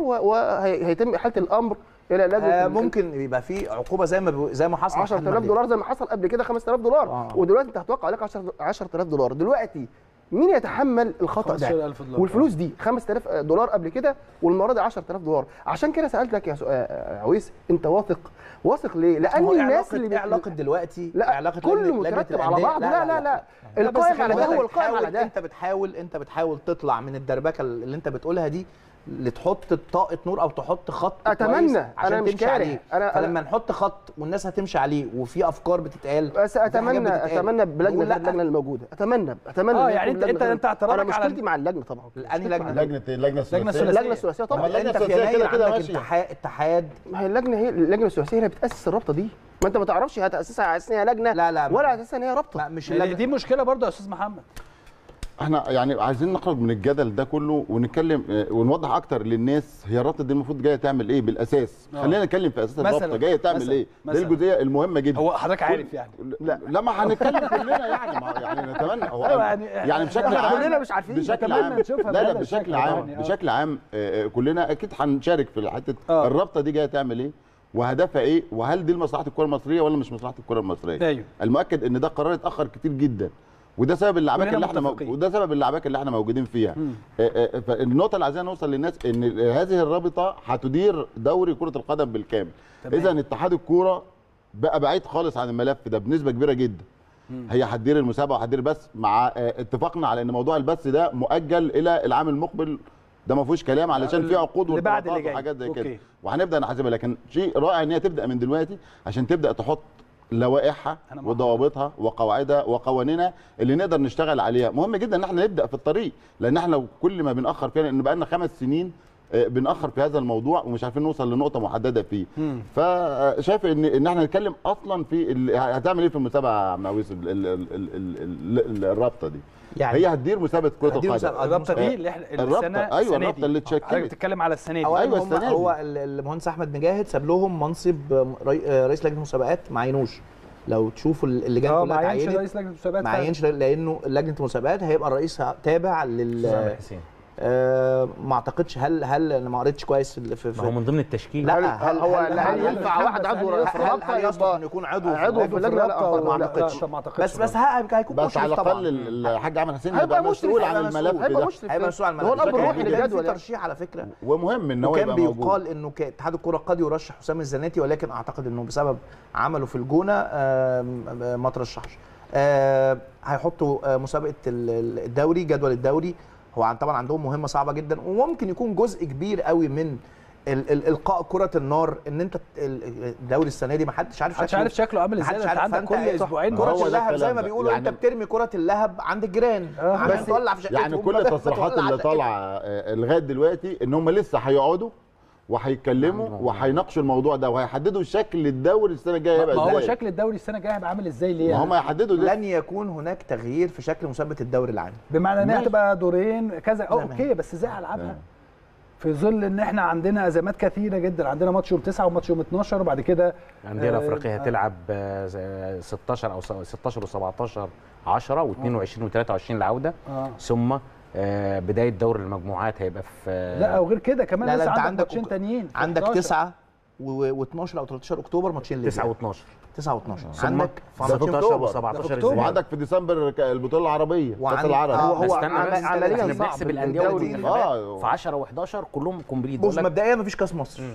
وهيتم احاله الامر الى لجنه آه ال- ممكن يبقى في عقوبه زي ما بيقو- زي ما حصل مع 10000 محمد دولار زي ما حصل قبل كده 5000 دولار آه. ودلوقتي انت هتوقع عليك 10 10000 دولار دلوقتي مين يتحمل الخطا ده 15000 دولار. والفلوس دي 5000 دولار قبل كده والمره دي 10000 دولار عشان كده سالتك يا سؤ- آه، عويس انت واثق واثق ليه لان هو الناس علاقة- اللي ايه علاقه دلوقتي لا علاقه كله لجنة- لجنة مترتب على الأندية؟ بعض لا لا لا لا بس القائم على خلي ده بالك هو القائم على بتحاول- ده انت بتحاول انت بتحاول تطلع من الدربكه اللي انت بتقولها دي لتحط طاقه نور او تحط خط أتمنى. كويس أنا عشان مش تمشي كاره. عليه أنا- أنا- فلما نحط خط والناس هتمشي عليه وفي افكار بتتقال بس وفي حاجات اتمنى بتتقال، اتمنى بلجنه نقول غير لا. اللجنه الموجوده اتمنى اتمنى آه، إن يعني يكون أنت- لجنة أنت- غير- أنت اعتراضك انا على- مشكلتي مع اللجنه طبعا انهي لجنه لجنه اللجنه الثلاثيه الثلاثية. اللجنه الثلاثيه طبعا طبعا اللجنة انت في الثلاثية يناير كده كده عندك ماشية. اتحاد اتحاد ما هي اللجنه هي اللجنه الثلاثيه هي اللي بتاسس الرابطه دي ما انت ما تعرفش هتاسسها على اساس ان هي لجنه لا، لا، ولا ما- على اساس ان هي رابطه لا مش اللجنة اللجنه دي مشكله برضه يا استاذ محمد احنا يعني عايزين نخرج من الجدل ده كله ونتكلم آه، ونوضح اكتر للناس هي الرابطه دي المفروض جايه تعمل ايه بالاساس آه. خلينا نتكلم في اساس مثلاً- الرابطه جايه تعمل مثلاً- ايه دي مثلاً. الجزئيه المهمه جدا هو حضرتك عارف يعني لا لا ما هنتكلم كلنا يعني ما يعني نتمنى هو أيوة يعني- يعني بشكل إحنا عام كلنا مش عارفين. بشكل نتمنى عام نشوفها لا لا بهذا الشكل بشكل عام يعني، آه. بشكل عام آه، آه، كلنا اكيد هنشارك في حته آه. الرابطه دي جايه تعمل ايه وهدفها ايه وهل دي لمصلحه الكره المصريه ولا مش مصلحه الكره المصريه ايوه المؤكد ان ده قرار اتاخر كتير جدا وده سبب اللعبكه كلنا اللي احنا مو... متفقين. وده سبب اللعبكه اللي احنا موجودين فيها آه، آه، فالنقطه اللي عايزين نوصل للناس ان هذه الرابطه هتدير دوري كره القدم بالكامل تمام. اذا اتحاد الكوره بقى بعيد خالص عن الملف ده بنسبه كبيره جدا هي هتدير المسابقه وهتدير بس مع آه، اتفاقنا على ان موضوع البث ده مؤجل الى العام المقبل ده ما فيهوش كلام علشان في عقود اللي بعد وارتباطات اللي جاي. وحاجات زي كده أوكي. وهنبدا نحاسبها لكن شيء رائع ان هي تبدا من دلوقتي عشان تبدا تحط لوائحها أنا معاك. وضوابطها وقواعدها وقوانينها اللي نقدر نشتغل عليها مهم جدا ان احنا نبدا في الطريق لان احنا لو كل ما بناخر فيها لان بقى لنا خمس سنين آه، بنأخر في هذا الموضوع ومش عارفين نوصل لنقطه محدده فيه فشايف ان ان احنا نتكلم اصلا في ال- هتعمل ايه في المسابقه يا عم عويس ال- ال- ال- ال- ال- الرابطه دي يعني هي هتدير مسابقه كره هتدير القدم مسابقة. الرابطه دي اللي احنا الرابطة، السنه أيوة، السنة الرابطة دي. اللي اتشكلت. حضرتك بتتكلم على السنه دي اولا أيوة هم السنة دي. هو ال- المهندس احمد مجاهد ساب لهم منصب ري- رئيس لجنه المسابقات ما عينوش لو تشوفوا اللجان اه كلها ما عينش اتعينت رئيس لجنه المسابقات ما فعلا. عينش لانه لجنه المسابقات هيبقى الرئيس تابع لل أستاذ أحمد حسين آه ما اعتقدش هل هل انا ما قريتش كويس في, في, ما هو في من ضمن التشكيل لا هل- هل هو هل لا هل ينفع هل- واحد عضو هل- في هل, الرابطه هل يصلح يبقى انه يكون عضو عضو في اللجنه لا الرابطة أعتقد. ولا- ما أعتقدش. لا، ما اعتقدش بس بس برضه. ه- هيكون بس مشرف على طبعا الاقل الحاج احمد حسين هيبقى يبقى مشرف مسؤول هيبقى عن مسؤول، الملف هيبقى ده مشرف هيبقى مسؤول عن هو الملف. الاب الروحي وكان للجدول في يعني. ترشيح على فكره ومهم ان هو وكان يبقى موجود بيقال انه ك- اتحاد الكره قد يرشح حسام الزناتي ولكن اعتقد انه بسبب عمله في الجونه آم، آم، ما ترشحش آم، هيحطوا آه، مسابقه ال- ال- الدوري جدول الدوري هو عن- طبعا عندهم مهمه صعبه جدا وممكن يكون جزء كبير قوي من ال- ال- القاء كره النار ان انت ال- الدوري السنه دي ما حدش عارف محدش عارف شكله عامل ازاي محدش انت عارف عندك فأنت كل إيه؟ اسبوعين ما هو كرة ده اللهب زي الكلام ما ده. بيقولوا يعني- انت بترمي كرة اللهب عند الجيران آه، عشان بس تولع في شقتهم يعني كل بدل ما التصريحات تولع اللي في طالعه آه، لغايه دلوقتي ان هم لسه هيقعدوا وهيتكلموا نعم. وهيناقشوا الموضوع ده وهيحددوا شكل الدوري السنه الجايه ما هيبقى هو ازاي شكل الدوري السنه الجايه هيبقى عامل ازاي ليه؟ ما هم هيحددوا ده لن يكون هناك تغيير في شكل مسابقة الدوري العام بمعنى ان هي ماشي. هتبقى دورين كذا أو لا، ما اوكي بس ازاي هلعبها؟ آه. في ظل ان احنا عندنا ازمات كثيره جدا عندنا ماتش يوم 9 وماتش يوم 12 وبعد كده الانديه آه، الافريقيه آه. هتلعب آه، ز- 16 او س- 16 و17 10 و22 و23 العوده اه ثم آه، بدايه دور المجموعات هيبقى في آه، لا وغير كده كمان لا، لا، لسه أنت عندك عندك ماتشين أك- تانيين في عندك 11. 9 و12 او 13 اكتوبر ماتشين ليبيا 9 و12 9 و12 ثم عندك ده في 16 أكتوبر. و17 ده في أكتوبر. الزمالك. وعندك في ديسمبر ك- البطوله العربيه كاس وعندك- العرب آه، هو استنى عم- بس عمليا احنا صعب بنحسب الانديه الدوري. والمنتخبات آه. في 10 و11 كلهم كومبليت بص بقول لك مبدئيا مفيش كاس مصر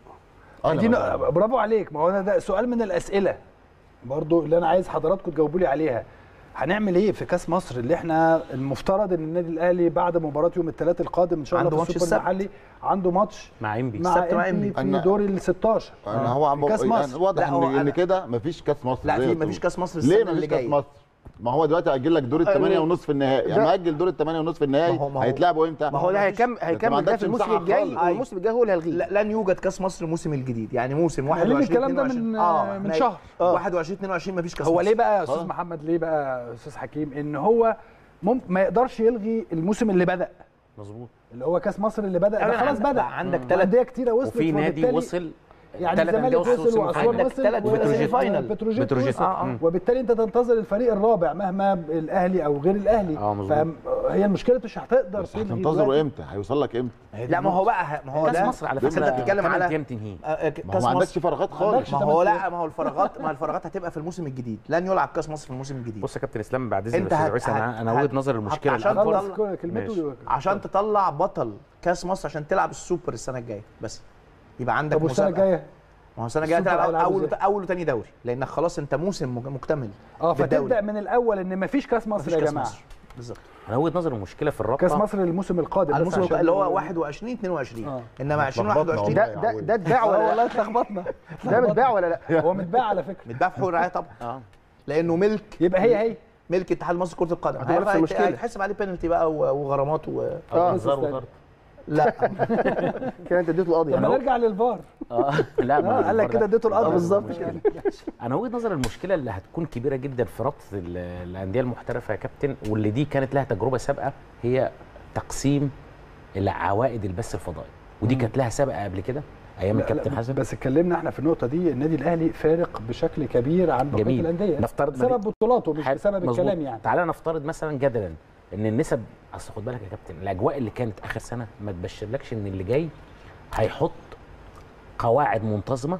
آه، دي لا، ن- برافو عليك ما هو أنا ده سؤال من الاسئله برضو اللي انا عايز حضراتكم تجاوبوا لي عليها هنعمل ايه في كاس مصر اللي احنا المفترض ان النادي الاهلي بعد مباراه يوم الثلاث القادم ان شاء الله عنده في ماتش السوبر السبت. المحلي عنده ماتش مع انبي مع السبت مع إنبي إنبي. في أنا- دور ال 16 انا هو عم في كاس يعني مصر واضح لا، هو ان ان أنا- كده مفيش كاس مصر لا زي في ما مفيش تقول. كاس مصر ليه السنه اللي مفيش كاس جايه مصر ما هو دلوقتي اجل لك دور الثمانيه أه، ونص في النهائي يعني ده- ماجل دور الثمانيه ونص في النهائي ما هو- ما هو- هيتلعبوا امتى ما هو ده هيكمل ما هيكمل ده عندكش في الموسم مساحة الجاي خالص. والموسم الجاي هو اللي هيلغيه لا لن يوجد كاس مصر الموسم الجديد يعني موسم قايلين 21 الكلام ده من 22 اه من إحنا- شهر آه. 21 22 مفيش كاس هو مصر ليه بقى يا استاذ آه. محمد ليه بقى يا استاذ حكيم ان هو ممكن ما يقدرش يلغي الموسم اللي بدا مظبوط اللي هو كاس مصر اللي بدا ده يعني خلاص عندك- بدا عندك مم. تلات- انديه كتيره وصلت وفي نادي وبالتالي وصل يعني تلات أندية الزمالك وصلوا وصل سيمي واسوان فاينل. وصل تلات و- سيمي فاينل. بتروجيت بتروجيت، وصل آه، آه. وبالتالي انت تنتظر الفريق الرابع مهما الاهلي او غير الاهلي آه، مظبوط. فهي المشكله مش هتقدر بس تلغي هتنتظروا دلوقتي. امتى هيوصل لك امتى لا ما هو بقى ما هو كاس ده مصر على بس فكره انت بتتكلم تمن على ايام تنهيه آه، آه، ما هو كاس ما عندكش مصر فراغات ما خالص عندكش ما تمن هو أيام. لا ما هو الفراغات ما الفراغات هتبقى في الموسم الجديد لن يلعب كاس مصر في الموسم الجديد بص يا كابتن اسلام بعد اذن أنت الاستاذ هت- عيسى انا هت- انا هت- وجهه نظر المشكله عشان الأكبر خلص تطلع- كل- كلمته ماشي. و- عشان تطلع بطل كاس مصر عشان تلعب السوبر السنه الجايه بس يبقى عندك طب والسنه مسابقة. الجايه ما هو السنه الجايه السوبر هتلعب هيلعبوا اول إزاي؟ اول وثاني دوري لانك خلاص انت موسم مك- مكتمل اه بالدوري. فتبدا من الاول ان مفيش كاس مصر مفيش يا كاس جماعه مصر بالظبط انا وجهه نظر المشكله في الرابطه كاس مصر الموسم القادم على بس الموسم عشان- اللي هو 21 22 آه. انما 20 اتلخبطنا 21 والله. ده ده ده اتباع آه ولا والله لا اتلخبطنا ده متباع ولا لا هو متباع على فكره متباع في حقوق الرعايه طبعا اه لانه ملك يبقى هي هي ملك اتحاد مصر كره القدم هتبقى نفس هيبقى المشكلة. هيتحسب عليه بينالتي بقى و- وغرامات و... آه. هزار وضرب لا كده انت اديته القاضي طب ما يعني. نرجع للفار اه لا ما آه، قال لك الفار كده ده- اديته القاضي آه، بالظبط مشكلة. انا وجهه نظر المشكله اللي هتكون كبيره جدا في ربط ال- الانديه المحترفه يا كابتن واللي دي كانت لها تجربه سابقه هي تقسيم العوائد البث الفضائي ودي كانت لها سابقه قبل كده ايام لا، الكابتن لا، حسن بس اتكلمنا احنا في النقطه دي النادي الاهلي فارق بشكل كبير عن بقيه جميل. الانديه نفترض بسبب بطولاته مش حلو، بسبب مظبوط. الكلام يعني تعالى نفترض مثلا جدلا ان النسب اصل خد بالك يا كابتن الاجواء اللي كانت اخر سنه ما تبشرلكش ان اللي جاي هيحط قواعد منتظمه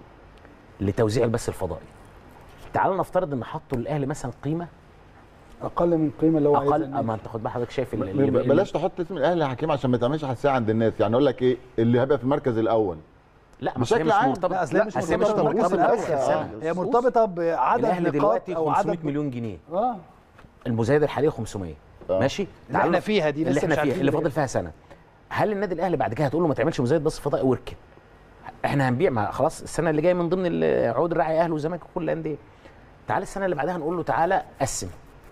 لتوزيع البث الفضائي تعال نفترض ان حطوا الاهلي مثلا قيمه اقل من القيمه اللي هو عايزها اقل النادي. ما انت خد بال حضرتك شايف ال- ب- ال- ب- بلاش تحط اسم الاهلي يا حكيم عشان ما تعملش حساسيه عند الناس يعني اقول لك ايه اللي هيبقى في المركز الاول لا بس هي بشكل مش عام. مرتبطه لا اصل هي مش أصل هي مرتبطه مرتبطة بالموسم بالموسم الاول الأول. هي مرتبطه بعدد الاهلي نقاط دلوقتي او 500 عدد مليون جنيه اه المزايده الحاليه 500 آه. ماشي اللي احنا فيها دي اللي لسه احنا مش فيها عارفين اللي ليه. فاضل فيها سنه هل النادي الاهلي بعد كده هتقول له ما تعملش مزايد بس فضائي واركن احنا هنبيع ما خلاص السنه اللي جايه من ضمن ال- عقود الرعي اهلي وزمالك وكل الانديه تعالى السنه اللي بعدها نقول له تعالى قسم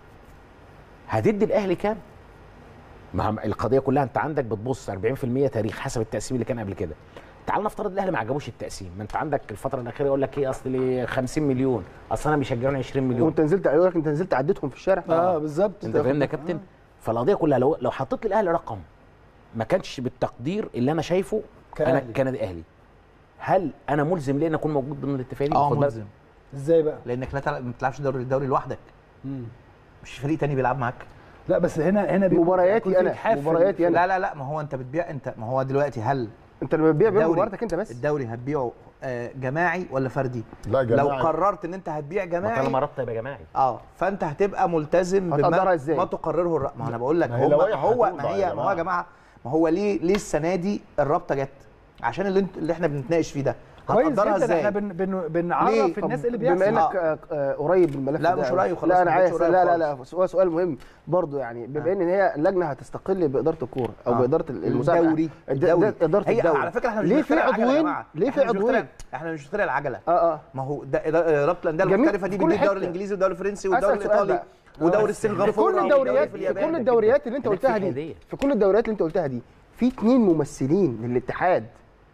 هتدي الاهلي كام ما هم القضيه كلها انت عندك بتبص 40% تاريخ حسب التقسيم اللي كان قبل كده تعال نفترض الاهلي ما عجبوش التقسيم ما انت عندك الفتره الاخيره يقول لك ايه اصل لي 50 مليون اصل انا بيشجعوني 20 مليون وانت نزلت يقول لك انت نزلت عديتهم في الشارع اه بالظبط انت فاهمني يا كابتن فالقضيه كلها لو لو حطيت للاهلي رقم ما كانش بالتقدير اللي انا شايفه انا كأهلي. كنادي اهلي هل انا ملزم ليه ان اكون موجود ضمن الاتفاقيه دي اه خد بالك. ملزم ازاي بقى لانك لا تلعب- ما بتلعبش دوري الدوري لوحدك مم. مش فريق تاني بيلعب معاك لا بس هنا هنا بيبقى- مبارياتي يكون في أنا، إجحاف في- مبارياتي أنا. لا لا لا ما هو انت بتبيع انت ما هو دلوقتي هل انت لما بتبيع بين الدوري- مباراتك انت بس الدوري هتبيعه آه، جماعي ولا فردي لا لو جماعي قررت ان انت هتبيع ما طالما جماعي رابطه يبقى جماعي اه فانت هتبقى ملتزم هتقدرها إزاي؟ ما تقرره الر... ما انا بقول لك ما هي هو لوائح هو هتوضع ما يا هي ما هو يا جماعة. جماعه ما هو ليه ليه السنه دي الرابطه جت عشان اللي انت اللي احنا بنتناقش فيه ده كويس هتقدرها جدا ازاي احنا بن بن ليه؟ بنعرف طب الناس اللي بما بيحصل انك آه، آه، قريب من الملف لا، ده مش أوي. قريب خلاص، لا انا ما بقتش عايز قريب لا لا خالص. لا هو سؤال مهم برضو يعني بما ان هي اللجنه هتستقل باداره الكوره او باداره المسابقه الدوري الد- الدوري اداره هي الدوري على فكره احنا مش ليه في بنخترع العجلة يا عضوين جماعة. ليه في إحنا مش عضوين بنخترع- احنا مش بنخترع العجله اه اه ما هو ده ده- رابطه الانديه جميل. المحترفه دي في كل بتدي الدوري حتة. الانجليزي والدوري الفرنسي أسأل والدوري سؤال الايطالي بقى. ودوري في السنغافوره كل الدوريات في في اليابان كل الدوريات اللي انت هناك قلتها في دي هدية. في كل الدوريات اللي انت قلتها دي في اتنين ممثلين للاتحاد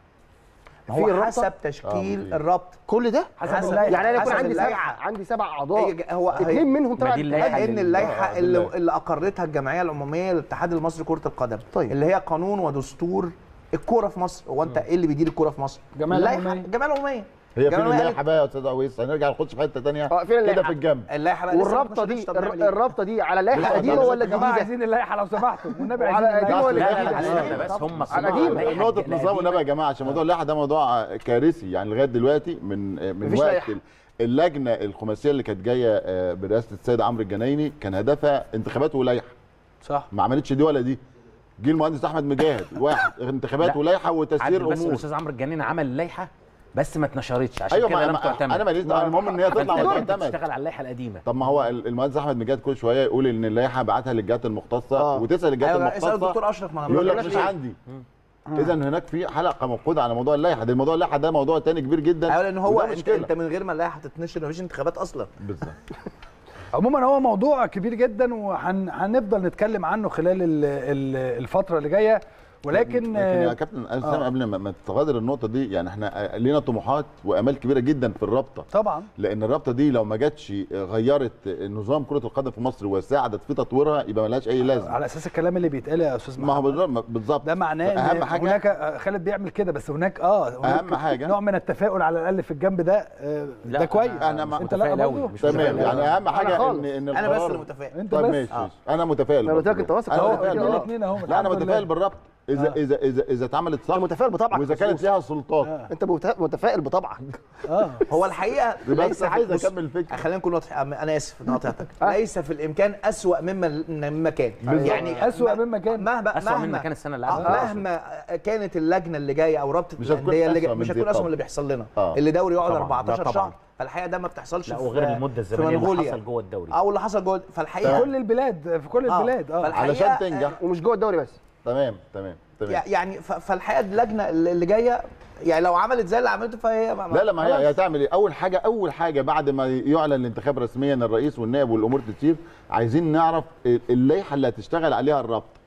ما في هو الرابطة؟ حسب تشكيل آه. الرابطه كل ده حسب اللائحة. يعني انا يكون حسب عندي اللائحة. سبعه عندي سبع اعضاء هي ج- هو- هي- اثنين منهم ما تبع دي الاتحاد. اللائحة لان اللي- اللائحه آه، اللي, بالله. اللي اقرتها الجمعيه العموميه للاتحاد المصري لكره القدم طيب. اللي هي قانون ودستور الكوره في مصر هو انت ايه اللي بيدير الكوره في مصر الجمعية اللائحة- العمومية. الجمعيه العموميه هي فين الجمعية العمومية اللائحه بقى يا استاذ عويس هنرجع نخش في حته ثانيه اه فين كده اللائحة؟ في الجنب اللائحه بقى لسه ما والرابطه اتنشرتش، دي طب نعمل إيه؟ الرابطه دي على لائحه لا، قديمه طب ولا يا جماعه جديده؟ عايزين اللائحه لو سمحتوا والنبي وعلى عايزين قديمه اللائحة. ولا لا لا لا جديده؟ استنى بس هم على صناع قديمة. اللائحة نقطة القديمة. نظام والنبي يا جماعة عشان موضوع اللائحة ده موضوع كارثي يعني لغاية دلوقتي من من مفيش وقت لائحة. اللجنة الخماسية اللي كانت جاية آه، برئاسة السيد عمرو الجنايني كان هدفها انتخابات ولائحة صح ما عملتش دي ولا دي جه المهندس احمد مجاهد واحد انتخابات لا. ولائحة وتسيير عدل بس امور الاستاذ عمرو الجنين عمل لائحه بس ما اتنشرتش عشان ايوه كده ما لم ما- تعتمد انا ماليش دعوة، المهم ان هي تطلع فأنت وتعتمد بتشتغل على اللائحه القديمه طب ما هو ال- المهندس احمد مجاهد كل شويه يقول ان اللائحه بعتها للجهات المختصه آه. وتسال الجهات ايوه اسال المختصه الدكتور اشرف ما يقول لك قلناش مش ليه. عندي اذا هناك في حلقه موقوده على موضوع اللائحه ده الموضوع اللائحه ده موضوع تاني كبير جدا ايوه لان هو وده انت, مشكلة. انت من غير ما اللائحه تتنشر مفيش انتخابات اصلا بالظبط عموما هو موضوع كبير جدا وهنفضل نتكلم عنه خلال ال- ال- الفتره اللي جايه ولكن لكن يا آه، كابتن اسلام قبل ما- ما تغادر النقطه دي يعني احنا لينا طموحات وامال كبيره جدا في الرابطه طبعا لان الرابطه دي لو ما جاتش غيرت نظام كره القدم في مصر وساعدت في تطويرها يبقى ملهاش اي لازمه على اساس الكلام اللي بيتقال يا استاذ ما هو محمد بالظبط- بالظبط ده معناه اهم ان حاجه هناك آه، خالد بيعمل كده بس هناك اه هناك أهم حاجة. نوع من التفاؤل على الاقل في الجنب ده آه، لا، ده كويس أنا ما- انت لا متفائل أوي، برضه مش تمام متفائل. يعني اهم حاجه خالص. ان ان انا بس القرار- اللي متفائل انت طيب بس ماشي ماشي انا متفائل انا قلت لك برضه. انت واثق انا اهو متفائل احنا بالربط. الاثنين اهو لا انا الحمد متفائل لله. بالربط اذا آه. اذا اذا اذا اتعملت صح انت متفائل بطبعك واذا كانت ليها سلطات انت مت- متفائل بطبعك اه هو الحقيقه بس ليس في- عايز بص، اكمل الفكره خلينا نكون واضحين انا اسف ان قطعتك آه. ليس في الامكان اسوا مما مما كان يعني أسوأ م- مما كان. مهما أسوأ مهما مما كان السنة اللي آه، قبلها. مهما كانت اللجنه اللي جايه او رابطه مش هتكون الانديه اللي أسوأ جايه من مش دي هتكون اسوء طبعا. من اللي بيحصل لنا آه. اللي دوري يقعد طبعا، 14 لا شهر طبعا. فالحقيقه ده ما بتحصلش لا في- وغير المده في الزمنيه اللي منغوليا. حصل جوه الدوري او اللي حصل جوه في فالحقيقه كل البلاد في كل آه. البلاد اه فالحقيقة- علشان تنجح ومش جوه الدوري بس تمام تمام تمام يعني ف- فالحقيقه اللجنه اللي جايه يعني لو عملت زي اللي عملته فهي ما- لا لا ما هي خلاص. هي هتعمل ايه اول حاجه اول حاجه بعد ما يعلن الانتخاب رسميا الرئيس والنائب والامور تسير عايزين نعرف اللائحه اللي هتشتغل عليها الرابطه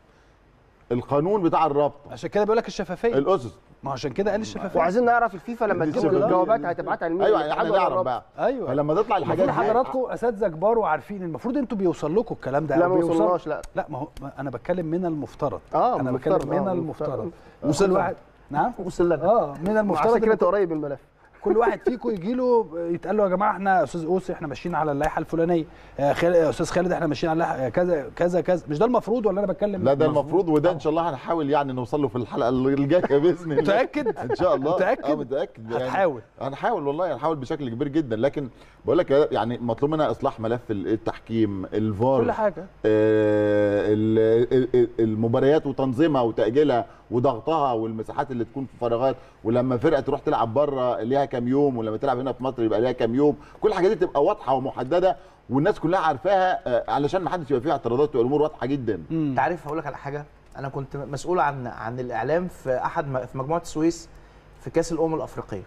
القانون بتاع الرابطه عشان كده بيقول لك الشفافيه الاسس ما هو عشان كده قال الشفافيه وعايزين نعرف الفيفا لما دي تجيب الشفافية. الجوابات هتبعتها لمين ايوه للاتحاد احنا ولا نعرف الرابطة؟ بقى ايوه فلما تطلع الحاجات المفروض دي حضراتكم اساتذه كبار وعارفين المفروض انتوا بيوصل لكم الكلام ده لا أو ما بيوصل- وصلناش لا لا ما هو ما انا بتكلم من المفترض اه انا المفترض، بتكلم من آه، المفترض وصل كل واحد نعم وصل لنا اه من المفترض عشان كده إن انت قريب من الملف كل واحد فيكم يجي له يتقال له يا جماعه احنا يا استاذ اوسي احنا ماشيين على اللائحه الفلانيه يا خالد يا استاذ خالد احنا ماشيين على اللائحة كذا كذا كذا مش ده المفروض ولا انا بتكلم لا ده المفروض وده ان شاء الله هنحاول يعني نوصل له في الحلقه اللي جايه باذن الله متاكد ان شاء الله متأكد؟ اه متاكد يعني هتحاول هنحاول والله هنحاول بشكل كبير جدا لكن بقول لك يعني مطلوب منا اصلاح ملف التحكيم الفار كل حاجه آه، ال- ال- ال- المباريات وتنظيمها وتاجيلها وضغطها والمساحات اللي تكون في فراغات ولما فرقه تروح تلعب بره ليها كام يوم ولما تلعب هنا في مصر يبقى ليها كام يوم كل الحاجات دي تبقى واضحه ومحدده والناس كلها عارفاها آه، علشان ما حدش يبقى فيها اعتراضات تبقى الامور واضحه جدا انت عارف هقول لك على حاجه انا كنت مسؤول عن عن الاعلام في احد م- في مجموعه السويس في كاس الامم الافريقيه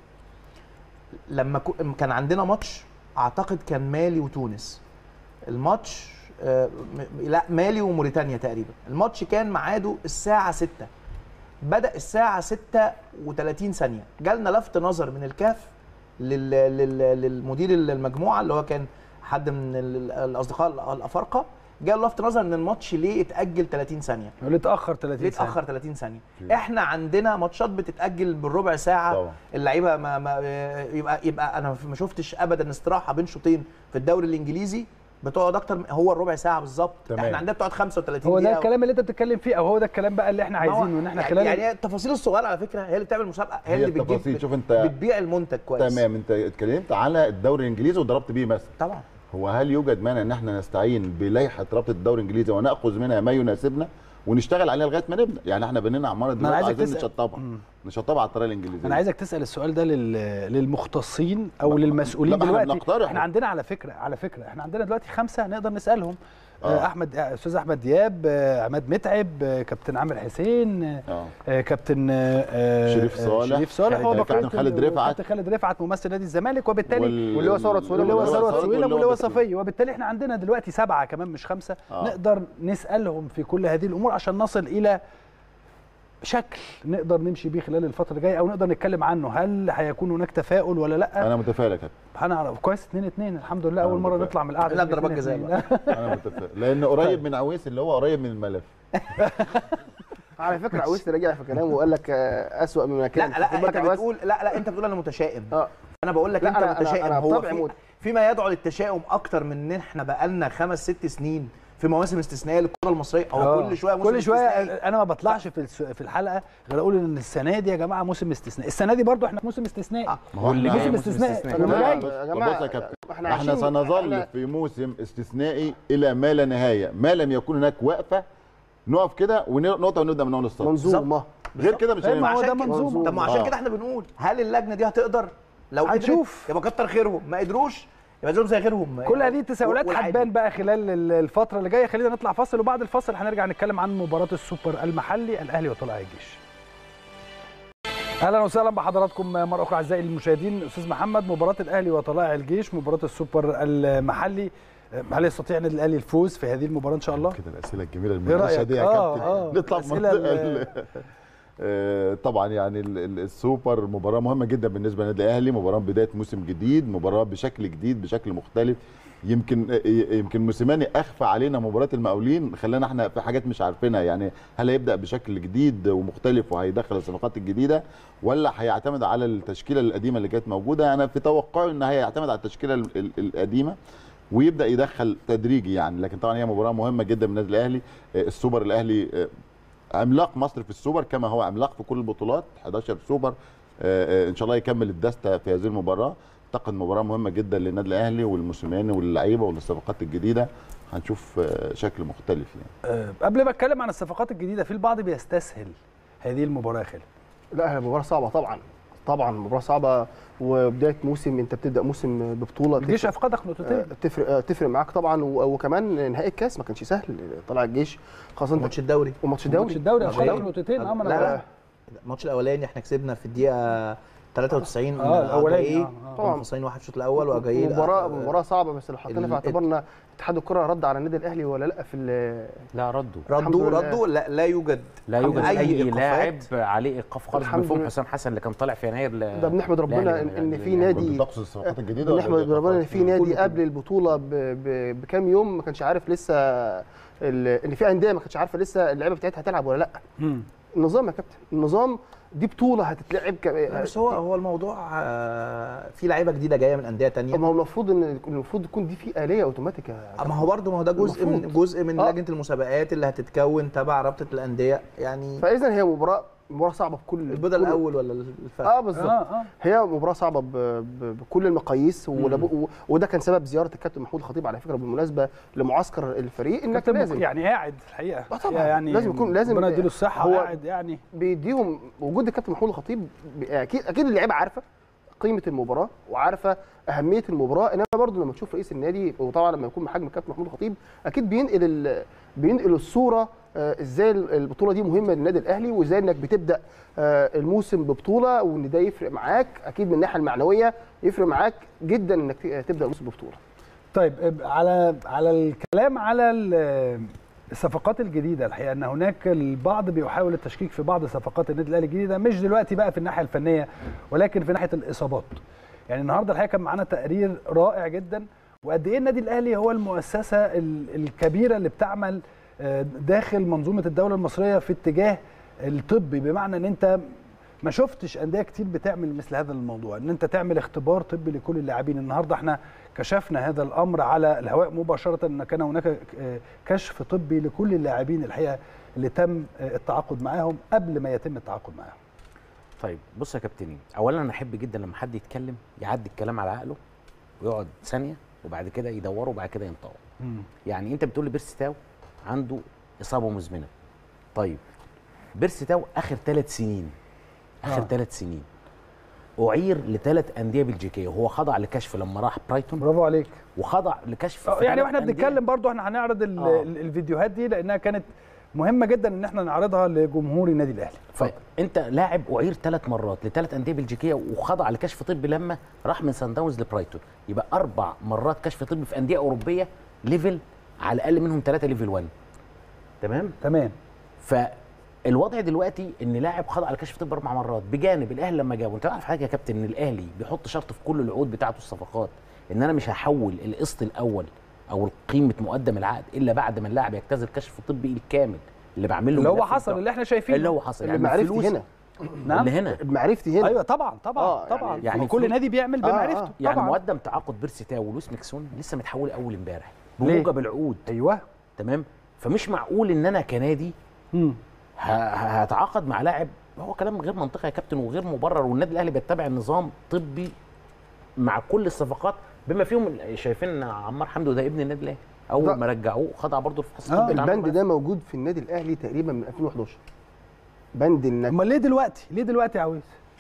لما كو- كان عندنا ماتش اعتقد كان مالي وتونس الماتش آه، م- لا مالي وموريتانيا تقريبا الماتش كان ميعاده الساعه 6 بدا الساعه 6 و30 ثانيه جالنا لفت نظر من الكاف لل... لل... للمدير المجموعه اللي هو كان حد من ال- الاصدقاء الافارقه جاء لفت نظر ان الماتش ليه اتاجل 30 ثانيه اللي اتاخر 30 ليه سنه اتاخر 30 ثانيه احنا عندنا ماتشات بتتاجل بالربع ساعه طبعا. اللعيبه ما, ما يبقى يبقى انا ما شفتش ابدا استراحه بين شوطين في الدوري الانجليزي بتقعد اكتر من- هو الربع ساعه بالظبط تمام. احنا عندنا بتقعد 35 هو ده دقيقه الكلام اللي انت بتتكلم فيه او هو ده الكلام بقى اللي احنا ما هو عايزينه ان احنا يعني خلال يعني هي التفاصيل الصغيره على فكره هي اللي بتعمل مسابقه هي, هي اللي بتجيب التفاصيل. شوف انت- بتبيع المنتج كويس تمام انت اتكلمت على الدوري الانجليزي وضربت بيه مثل طبعا هو هل يوجد مانع ان احنا نستعين بلائحه رابطه الدوري الانجليزي وناخذ منها ما يناسبنا ونشتغل عليها لغايه ما نبدا يعني احنا بنينا عماره أنا دلوقتي عايزك عايزين تسأل. نشطبها نشطبها على الطريقه الانجليزيه انا عايزك تسال السؤال ده لل... للمختصين او ما- للمسؤولين لا، ما احنا دلوقتي بنقترح. احنا عندنا على فكره على فكره احنا عندنا دلوقتي خمسه نقدر نسالهم آه. آه. احمد آه، استاذ احمد دياب آه، عماد متعب آه، كابتن عامر حسين آه، اه آه، كابتن آه، آه، شريف آه، صالح. شريف صالح خالد- هو كابتن بقية خالد ال- رفعت. كابتن خالد رفعت ممثل نادي الزمالك وبالتالي وال- واللواء ثروت سويلم واللواء واللواء ثروت ثروت سويلم واللواء واللواء بسيوني. صفي وبالتالي احنا عندنا دلوقتي سبعه كمان مش خمسه آه. نقدر نسالهم في كل هذه الامور عشان نصل الى شكل نقدر نمشي بيه خلال الفتره الجايه او نقدر نتكلم عنه هل هيكون هناك تفاؤل ولا لا انا متفائل يا كابتن هنعرف كويس 2 2 الحمد لله أنا اول مره متفائل. نطلع من القعده لا، دي ضربات 2-2. جزاء لا. انا متفائل لان قريب من عويس اللي هو قريب من الملف على فكره عاوز رجع في كلامه وقال لك آه، اسوأ مما لا كان لا خد بالك انت يا عواس؟ بتقول لا لا انت بتقول انا متشائم اه انا بقول لك لا، انت أنا- أنا- متشائم أنا هو بطبعي في مت- فيما يدعو للتشاؤم اكتر من ان احنا بقالنا خمس ست سنين في مواسم استثنائيه للكره المصريه هو آه. كل شويه موسم كل شويه استثنائي. انا ما بطلعش في الس- في الحلقه غير اقول ان السنه دي يا جماعه موسم استثنائي السنه دي برضو احنا في موسم استثنائي آه. ما هو واللي احنا جاي موسم موسم استثنائي. استثنائي. يا اللي جماعه جاي. يا طب جماعه بص يا كابتن احنا احنا عايشين- سنظل إحنا- في موسم استثنائي الى ما لا نهايه ما لم يكون هناك وقفه نقف كده ونقطه ونبدا من اول السطر منظومه غير كده مش طيب ما هو هينفع ده عشان كده- منظومه طب ما عشان آه. كده احنا بنقول هل اللجنه دي هتقدر لو قدرت هنشوف. يبقى كتر خيرهم ما قدروش يبقى زيهم زي غيرهم كل هذه التساؤلات والعادي. هتبان بقى خلال ال- الفتره اللي جايه خلينا نطلع فاصل وبعد الفاصل هنرجع نتكلم عن مباراه السوبر المحلي الاهلي وطلائع الجيش اهلا وسهلا بحضراتكم مره اخرى اعزائي المشاهدين استاذ محمد مباراه الاهلي وطلائع الجيش مباراه السوبر المحلي هل يستطيع النادي الاهلي الفوز في هذه المباراه ان شاء الله كده الاسئله الجميله ايه المناقشه رايك دي يا اه كابتن اه نطلع في الأسئلة منطقة ال- ال- آه، طبعا يعني ال- ال- السوبر مباراه مهمه جدا بالنسبه للنادي الاهلي مباراه بدايه موسم جديد مباراه بشكل جديد بشكل مختلف يمكن آه، يمكن موسيماني اخفى علينا مباراه المقاولين خلانا احنا في حاجات مش عارفينها يعني هل هيبدا بشكل جديد ومختلف وهيدخل الصفقات الجديده ولا هيعتمد على التشكيله القديمه اللي كانت موجوده انا في توقعي ان هيعتمد على التشكيله ال- ال- القديمه ويبدا يدخل تدريجي يعني لكن طبعا هي مباراه مهمه جدا بالنادي الاهلي آه، السوبر الاهلي آه، عملاق مصر في السوبر كما هو عملاق في كل البطولات 11 سوبر آه، آه، ان شاء الله يكمل الدستة في هذه المباراه اعتقد مباراه مهمه جدا للنادي الاهلي والموسيماني واللعيبه والصفقات الجديده هنشوف آه، شكل مختلف يعني آه، قبل ما اتكلم عن الصفقات الجديده في البعض بيستسهل هذه المباراه يا خالد لا هي مباراه صعبه طبعا طبعا مباراه صعبه وبدايه موسم انت بتبدا موسم ببطوله الجيش تفرق- افقدك نقطتين آه، تفرق آه، تفرق معاك طبعا و- وكمان نهائي الكاس ما كانش سهل طلع الجيش خاصه انت ماتش الدوري وماتش ماتش الدوري الدوري ماتش افقدك الدوري. نقطتين اه ما لا انا لا الماتش الاولاني احنا كسبنا في الدقيقه 93 اه الاولاني ايه آه، آه. طبعا. خسرين واحد الشوط الاول وجايين مباراه مباراه صعبه بس لو حطينا ال- في اعتبارنا اتحاد الكره رد على النادي الاهلي ولا لا في ال- لا ردوا الحمد ردوا لله. ردوا لا, لا يوجد لا يوجد أي اي, إيقافات. لاعب عليه ايقاف خالص الحمد بمفهوم لله. حسام حسن اللي كان طالع في يناير ل... ده بنحمد ربنا الأهلي ان إن في يعني. نادي كنت تقصد الصفقات الجديده ولا بنحمد ربنا ان في نادي كله قبل البطوله ب- ب- بكام يوم ما كانش عارف لسه ال- ان في انديه ما كانتش عارفه لسه اللعيبه بتاعتها هتلعب ولا لا مم. النظام يا كابتن النظام دي بطوله هتتلعب ك... لا، بس هو هو الموضوع آه، في لعيبه جديده جايه من انديه تانية ما هو المفروض ان المفروض يكون دي في اليه اوتوماتيك يا كابتن. ما هو برضه ما هو ده جزء من المفروض. جزء من آه. لجنه المسابقات اللي هتتكون تبع رابطه الانديه يعني فاذا هي مباراه مباراه صعبه بكل البدل كل- الاول ولا الفرق اه بالظبط اه اه هي مباراه صعبه ب... ب... بكل المقاييس ولاب... و... وده كان سبب زياره الكابتن محمود الخطيب على فكره بالمناسبه لمعسكر الفريق انك كابتن لازم مك- يعني قاعد الحقيقه آه طبعاً. يعني لازم يكون- لازم- ربنا يديله الصحه هو- هو قاعد يعني بيديهم وجود الكابتن محمود الخطيب ب- اكيد اكيد اللعيبه عارفه قيمه المباراه وعارفه اهميه المباراه انما برضه لما تشوف رئيس النادي وطبعا لما يكون محجم الكابتن محمود الخطيب اكيد بينقل ال... بينقل الصوره آه، ازاي البطوله دي مهمه للنادي الاهلي وازاي انك بتبدا آه، الموسم ببطوله وان ده يفرق معاك اكيد من الناحيه المعنويه يفرق معاك جدا انك ت- تبدا الموسم ببطوله طيب اب- على على الكلام على ال- الصفقات الجديده الحقيقه ان هناك البعض بيحاول التشكيك في بعض صفقات النادي الاهلي الجديده مش دلوقتي بقى في الناحيه الفنيه ولكن في ناحيه الاصابات يعني النهارده الحقيقه كان معانا تقرير رائع جدا وقد ايه النادي الاهلي هو المؤسسه ال- الكبيره اللي بتعمل آه، داخل منظومه الدوله المصريه في اتجاه الطبي بمعنى ان انت ما شفتش انديه كتير بتعمل مثل هذا الموضوع ان انت تعمل اختبار طبي لكل اللاعبين النهارده احنا كشفنا هذا الامر على الهواء مباشره ان كان هناك آه، كشف طبي لكل اللاعبين الحقيقه اللي تم آه، التعاقد معاهم قبل ما يتم التعاقد معاهم طيب بص يا كابتني اولا انا احب جدا لما حد يتكلم يعدي الكلام على عقله ويقعد ثانيه وبعد كده يدوره وبعد كده ينطقه يعني انت بتقول لي بيرسي تاو عنده اصابه مزمنه طيب بيرسي تاو اخر ثلاث سنين اخر آه. ثلاث سنين اعير لثلاث انديه بلجيكيه وهو خضع لكشف لما راح برايتون برافو عليك وخضع لكشف آه، في يعني ثلاث واحنا أندية. بنتكلم برضو احنا هنعرض ال- آه. ال- الفيديوهات دي لانها كانت مهمه جدا ان احنا نعرضها لجمهور النادي الاهلي فانت لاعب اعير ثلاث مرات لثلاث انديه بلجيكيه وخضع لكشف طبي لما راح من سان داونز لبرايتون يبقى اربع مرات كشف طبي في انديه اوروبيه ليفل على الاقل منهم ثلاثه ليفل 1 تمام تمام فالوضع دلوقتي ان لاعب خضع لكشف طبي اربع مرات بجانب الاهلي لما جابه انت عارف حاجه يا كابتن ان الاهلي بيحط شرط في كل العقود بتاعته الصفقات ان انا مش هحول القسط الاول او قيمه مقدم العقد الا بعد ما اللاعب يجتاز الكشف الطبي الكامل اللي بعمل له اللي هو ملف حصل بتاعه. اللي احنا شايفينه اللي هو حصل اللي يعني معرفتي الفلوس هنا نعم اللي هنا بمعرفتي هنا ايوه طبعا طبعا آه، طبعا يعني- يعني يعني كل فلوس- نادي بيعمل آه، بمعرفته آه. يعني طبعا مقدم تعاقد بيرسي تاو ولويس ميكسون لسه متحول اول امبارح ليه؟ بموجب العقود ايوه تمام فمش معقول ان انا كنادي مم. ه- ه- هتعاقد مع لاعب هو كلام غير منطقي يا كابتن وغير مبرر والنادي الاهلي بيتبع النظام طبي مع كل الصفقات بما فيهم ال- شايفين ان عمار حمدو ده ابن النادي الاهلي اول ده- ما رجعوه خضع برضه الفحص آه، الطبي بتاع البند عمار. ده موجود في النادي الاهلي تقريبا من 2011 بند انك امال ليه دلوقتي ليه دلوقتي يا عويس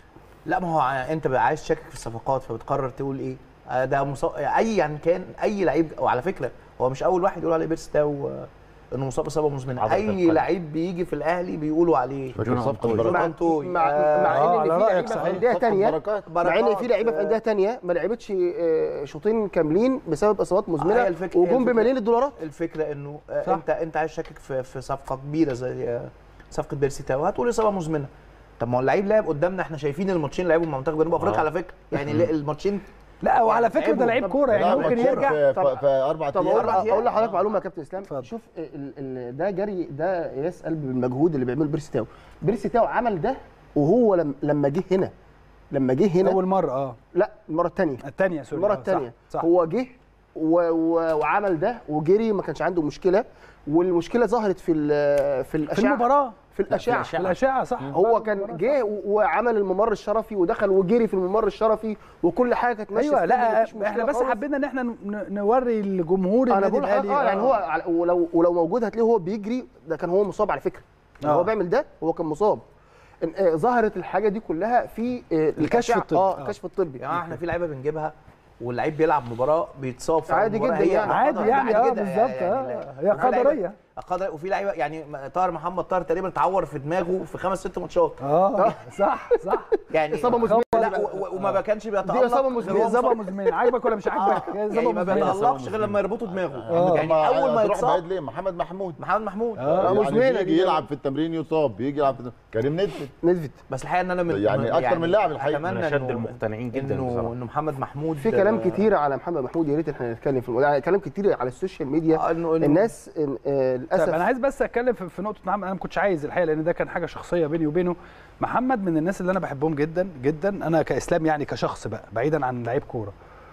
لا ما هو ع- انت بقى عايز تشكك في الصفقات فبتقرر تقول ايه آه ده مصاب اي يعني كان اي لعيب وعلى فكره هو مش اول واحد يقول عليه بيرس تاو آه، انه مصاب اصابه مزمنه عضلة اي القلب. لعيب بيجي في الاهلي بيقولوا عليه فاكر جون صفقه أنطوي. جون بركات أنطوي. مع, آه، مع آه، ان على في رأيك لعيبه في صحيح. انديه صفقة تانية بركات. مع ان في لعيبه في آه، انديه تانية ما لعبتش آه، شوطين كاملين بسبب اصابات هي مزمنه الفكرة- هي وجون الفكرة. بملايين الدولارات الفكره انه آه، صح. انت انت عايز تشكك في, في صفقه كبيره زي آه، صفقه بيرسي تاو هتقول اصابه مزمنه طب ما هو اللعيب لعب قدامنا احنا شايفين الماتشين لعبوا مع منتخب جنوب افريقيا آه. على فكره يعني ال- الماتشين لا وعلى يعني فكره ده لعبوا. لعيب كوره يعني لا، ممكن ماتشين يرجع في, طب- في, في اربع طب ايام اقول أربع اقول لحضرتك أيام. معلومه يا كابتن اسلام اتفضل. شوف ال ال ده جري ده قياس قلب بالمجهود اللي بيعمله بيرسي تاو بيرسي تاو عمل ده وهو لم لما جه هنا لما جه هنا اول مره اه لا المره الثانيه الثانيه سوري المره آه، صح، الثانيه صح هو جه و... و... وعمل ده وجري ما كانش عنده مشكله والمشكله ظهرت في ال... في في الاشعه المباراه في الاشعه في الاشعه صح هو كان جه و- وعمل الممر الشرفي ودخل وجري في الممر الشرفي وكل حاجه كانت ماشيه ايوه في لا مفيش مشكلة احنا بس خالص. حبينا ان احنا ن- نوري الجمهور انا النادي بقول لحضرتك الاهلي اه يعني هو على- ولو ولو موجود هتلاقيه هو بيجري ده كان هو مصاب على فكره يعني آه. هو بيعمل ده هو كان مصاب إن- آه، ظهرت الحاجه دي كلها في آه، الكشف الأشعة. الطبي. اه آه. الكشف الطبي يا جماعه احنا في لعيبه بنجيبها واللعيب بيلعب مباراه بيتصاب في عادي المباراة. جدا هي يعني. عادي قدر- يعني عادي اه جدا بالظبط يعني اه لا. هي وفي لعيبة- قدريه قدر وفي لعيبه يعني طاهر محمد طاهر تقريبا اتعور في دماغه في خمس ست ماتشات اه صح صح يعني إصابة مزمنة. لا و- و- وما كانش بيتالق دي إصابة غير مزمنة. وهو اصابه مصاب. مزمنه عاجبك ولا مش عاجبك هي يعني اصابه ما مزمنه بيتالقش غير لما يربطوا دماغه آه. يعني اول ما تروح بعيد يتصاب ليه محمد محمود محمد محمود آه. يعني مزمنة بيجي دي. يلعب في التمرين يصاب بيجي يلعب في التمرين. كريم ندفت نزفت بس الحقيقه ان انا من يعني أكتر من لاعب الحقيقة. اتمنى من أشد إنه- المقتنعين جداً انه بصراحة. انه محمد محمود في كلام آه، كتير على محمد محمود يا ريت احنا نتكلم في الموضوع يعني كلام كتير على السوشيال ميديا آه، إنه- إنه- الناس إن- آه، طيب للاسف انا عايز بس اتكلم في في نقطه محمد انا ما كنتش عايز الحقيقه لان ده كان حاجه شخصيه بيني وبينه محمد من الناس اللي انا بحبهم جدا جدا انا كاسلام يعني كشخص بقى بعيدا عن لعيب كوره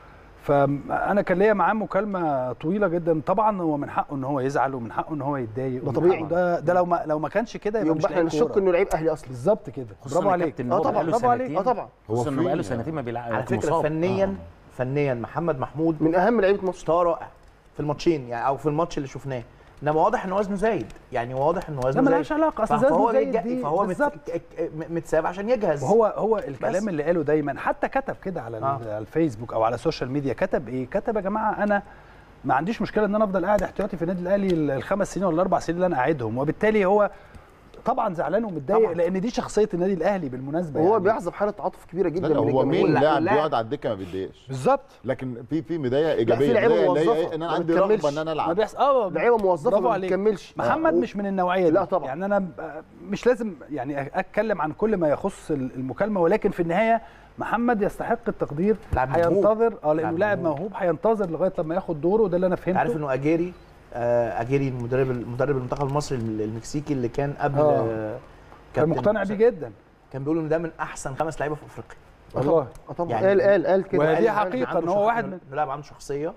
فانا كان ليا معاه مكالمه طويله جدا طبعا هو من حقه ان هو يزعل ومن حقه ان هو يتضايق ده ومن طبيعي. حقه ده ده لو ما لو ما كانش كده يبقى مش يبقى احنا لعيب نشك كوره انه لعيب اهلي اصلا بالظبط كده خصوصاً برافو يا عليك كابتن إن اه هو طبعا بقاله برافو عليك. سنتين. اه طبعا خصوصا انه فين بقاله يعني؟ سنتين ما بيلعب على فكره مصاب. فنيا فنيا محمد محمود من اهم لعيبه مصر مستوى رائع في الماتشين يعني او في الماتش اللي شفناه انما واضح ان وزنه زايد يعني واضح ان لا وزنه زايد ملهاش علاقه اصل فهو زي بيتج- دي فهو مت- بالظبط ك- ك- متساب عشان يجهز وهو هو الكلام بس. اللي قاله دايما حتى كتب كده على, آه. آه. على الفيسبوك او على السوشيال ميديا كتب ايه كتب يا جماعه انا ما عنديش مشكله ان انا افضل قاعد احتياطي في النادي الاهلي ال- الخمس سنين ولا الاربع سنين اللي انا قاعدهم وبالتالي هو طبعا زعلان ومتضايق طبعاً. لان دي شخصيه النادي الاهلي بالمناسبه وهو يعني. بيحظى بحاله تعاطف كبيره جدا لا، من هو الجماهير مين لا، لاعب لا. بيقعد على الدكه ما بيتضايقش بالظبط لكن في في مضايقه ايجابيه في لعيبة مضايقة اللي هي موظفة إيه؟ ان انا ما عندي بتكملش. رغبه ان انا ما العب بيحصل اه لعيبه موظفه برافو ما عليك. بتكملش محمد آه. مش من النوعيه دي لا طبعاً. يعني انا ب- مش لازم يعني اتكلم عن كل ما يخص ال- المكالمه ولكن في النهايه محمد يستحق التقدير لاعب موهوب. هينتظر اه لانه لاعب لاعب موهوب. موهوب هينتظر لغايه لما ياخد دوره وده اللي انا انت فهمته عارف انه اجيري آه اجيري المدرب المدرب المنتخب المصري المكسيكي اللي كان قبل آه. آه كان كابتن مقتنع بيه حسام. جدا كان بيقول ان ده من احسن خمس لعيبه في افريقيا والله اه طبعا يعني- قال قال قال كده وهي قال- دي قال- حقيقة. عنده إن هو شخ- واحد إنه- من- إنه لاعب عنده شخصيه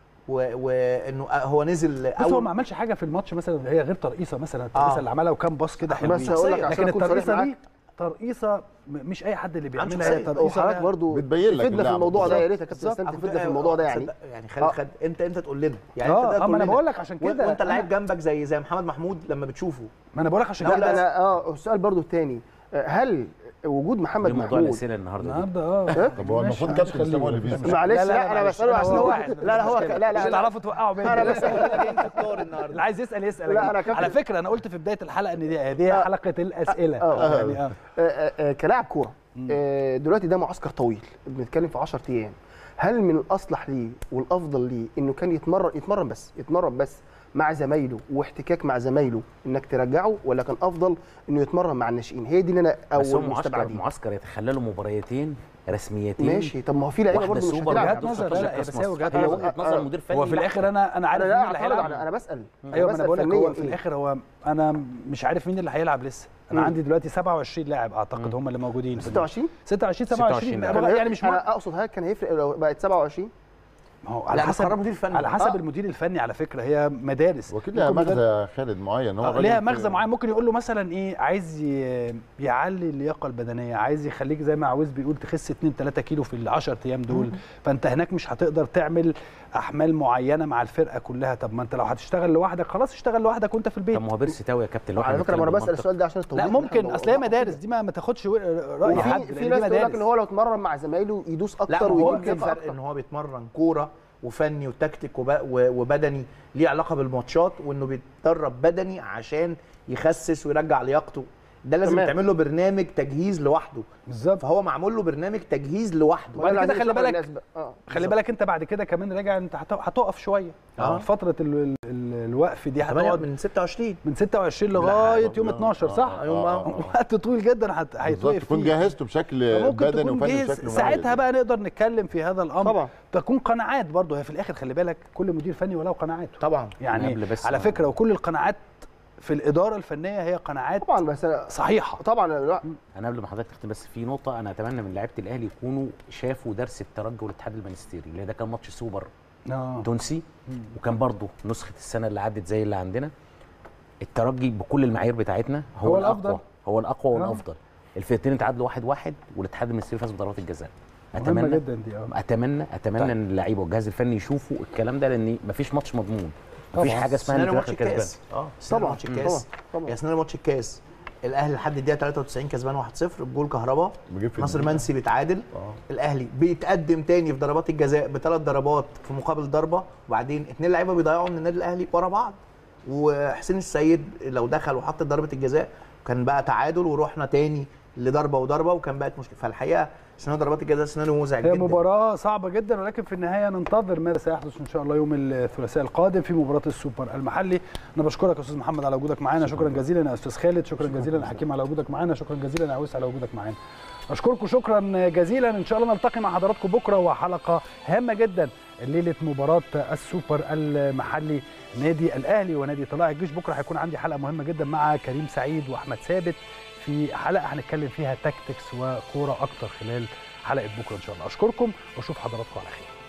و- وانه هو نزل بس هو ما عملش حاجه في الماتش مثلا هي غير ترقيصه مثلا الترقيصه آه. اللي عملها وكام باص كده بس حلوين هقول لك شخصية. عشان لكن اكون صريح الترقيصه معاك دي ترقيصه م- مش اي حد اللي عنده بيعملها هي شخصية. ترقيصه وحضرتك لها- برضو بتبين لك تفيدنا في اللاعب. الموضوع ده يا بالظبط. ريت يا كابتن بالظبط. اسلام على تفيدنا فكرة في الموضوع ده آه، يعني صدق، يعني خالد آه. خد انت انت تقول لنا يعني آه، انت ده آه، ما تقول أنا لنا. بقول لك عشان و- كده وانت أنا- لعيب جنبك زي زي محمد محمود لما بتشوفه ما انا بقول لك عشان لا، كده لا انا اه السؤال برضو الثاني هل وجود محمد دي موضوع محمود الاسئله النهارده دي. النهارده اه طب هو المفروض ماشي، كابتن اسلام هو اللي بيسال معلش لا، لا, لا، انا معلش. بساله أنا عشان هو هو واحد، لا لا هو مش لا لا مش لا هتعرفوا توقعوا بيا انا بس اللي عايز يسال يسال لا، أنا كابتن- على فكره انا قلت في بدايه الحلقه ان دي هذه آه. حلقه الاسئله آه. يعني اه آه، آه، آه، كلاعب كوره آه، دلوقتي ده معسكر طويل بنتكلم في 10 ايام هل من الاصلح ليه والافضل ليه انه كان يتمرن يتمرن بس يتمرن بس مع زمايله واحتكاك مع زمايله انك ترجعه ولا كان افضل انه يتمرن مع الناشئين هي دي اللي انا بس هو اول معسكر مستبعدين معسكر يتخللوا مباريتين رسميتين ماشي طب ما هو في لعيبه واحده برضه مش سوبر هتلعب وجهات وواحدة نظر، سوبر لا، لا، كأس بس هي مصر. وجهات هي نظر. وجهه نظر مدير فني هو في الاخر انا انا عارف انا مين لا اللي اعترض هيلعب على انا بسال ايوه ما انا بسأل بقول لك فنياً هو في إيه؟ الاخر هو انا مش عارف مين اللي هيلعب لسه انا مم. عندي دلوقتي 27 لاعب اعتقد هم اللي موجودين 26 26 26 27 لاعب. يعني مش مهم. انا اقصد هل كان هيفرق لو بقت 27 ما هو لا على بس قرار حسب مدير فني على حسب آه. المدير الفني على فكره هي مدارس واكيد لها ممكن مدرب- مغزى يا خالد معين هو آه، الراجل ليها في- مغزى معين ممكن يقول له مثلا ايه عايز ي- يعلي اللياقه البدنيه عايز يخليك زي ما عاوز بيقول تخس 2 3 كيلو في ال 10 ايام دول فانت هناك مش هتقدر تعمل احمال معينه مع الفرقه كلها طب ما انت لو هتشتغل لوحدك خلاص اشتغل لوحدك وانت في البيت طب ما هو بيرسي تاوي يا كابتن لو على إحنا فكره ما انا بنتكلم بسال السؤال ده عشان التوضيح لا ممكن اصل هي مدارس دي ما ما تاخدش و- راي حد وفي لأن في دي ناس تقول لك مدارس. ان هو لو اتمرن مع زمايله يدوس لا اكتر ما هو ويجيب في ثقة فرق اكتر ان هو بيتمرن كوره وفني وتكتيك وب- و- وبدني ليه علاقه بالماتشات وانه بيتدرب بدني عشان يخسس ويرجع لياقته ده لازم تمام. تعمل له برنامج تجهيز لوحده بالظبط فهو معمول له برنامج تجهيز لوحده وبعد ولا كده عايزين خلي نشرح بالك- للناس بقى. اه خلي بالك انت بعد كده كمان راجع انت هت- هتقف شويه آه. فتره ال- ال- ال- الوقف دي تمانية هتقعد من 26 من 26 لغايه يوم آه، 12 آه، صح؟ آه، آه، آه. وقت طويل جدا هت- بالظبط هيتوقف تكون فيه جهزته بشكل ممكن بدني تكون وفني جاهز بشكل ساعتها مميز. بقى نقدر نتكلم في هذا الامر طبعا. تكون قناعات برضه هي في الاخر خلي بالك كل مدير فني وله قناعاته طبعا يعني قبل بس على ما- فكره وكل القناعات في الاداره الفنيه هي قناعات طبعا بس أنا- صحيحه طبعا لا انا قبل ما حضرتك تختم بس في نقطه انا اتمنى من لعيبه الاهلي يكونوا شافوا درس الترجي والاتحاد المنستيري اللي ده كان ماتش سوبر اه تونسي وكان برضه نسخه السنه اللي عدت زي اللي عندنا الترجي بكل المعايير بتاعتنا هو, هو الاقوى الأفضل. هو الاقوى آه. والافضل الفرقتين اتعادلوا واحد واحد والاتحاد المنستيري فاز بضربات الجزاء مهمه اتمنى جدا دي اه اتمنى اتمنى طيب. ان اللعيبه والجهاز الفني يشوفوا الكلام ده لان مفيش ماتش مضمون مفيش طبعاً. حاجه اسمها ان سيناريو في ماتش الاخر كسبان الكاس اه سيناريو طبعا ماتش طبعا الكاس طبعا يا سيناريو ماتش الكاس الاهلي لحد الدقيقه 93 كسبان 1-0 بجول كهربا بيجيب في ناصر الدقيقة. منسي بيتعادل آه. الاهلي بيتقدم تاني في ضربات الجزاء بثلاث ضربات في مقابل ضربه وبعدين اثنين لعيبه بيضيعوا من النادي الاهلي ورا بعض وحسين السيد لو دخل وحط ضربه الجزاء كان بقى تعادل ورحنا تاني لضربه وضربه وكان بقت مشكله فالحقيقه سيناريو ضربات الجزاء سيناريو مزعج هي جدا مباراة صعبة جدا ولكن في النهاية ننتظر ماذا سيحدث إن شاء الله يوم الثلاثاء القادم في مباراة السوبر المحلي أنا بشكرك يا أستاذ محمد على وجودك معانا شكرا جزيلا يا أستاذ خالد شكرا جزيلا يا حكيم على وجودك معانا شكرا جزيلا يا عويس على وجودك معانا أشكركم شكرا جزيلا إن شاء الله نلتقي مع حضراتكم بكرة وحلقة هامة جدا ليلة مباراة السوبر المحلي نادي الأهلي ونادي طلائع الجيش بكرة هيكون عندي حلقة مهمة جدا مع كريم سعيد وأحمد ثابت في حلقة هنتكلم فيها تاكتكس وكورة أكتر خلال حلقة بكرة إن شاء الله أشكركم وأشوف حضراتكم على خير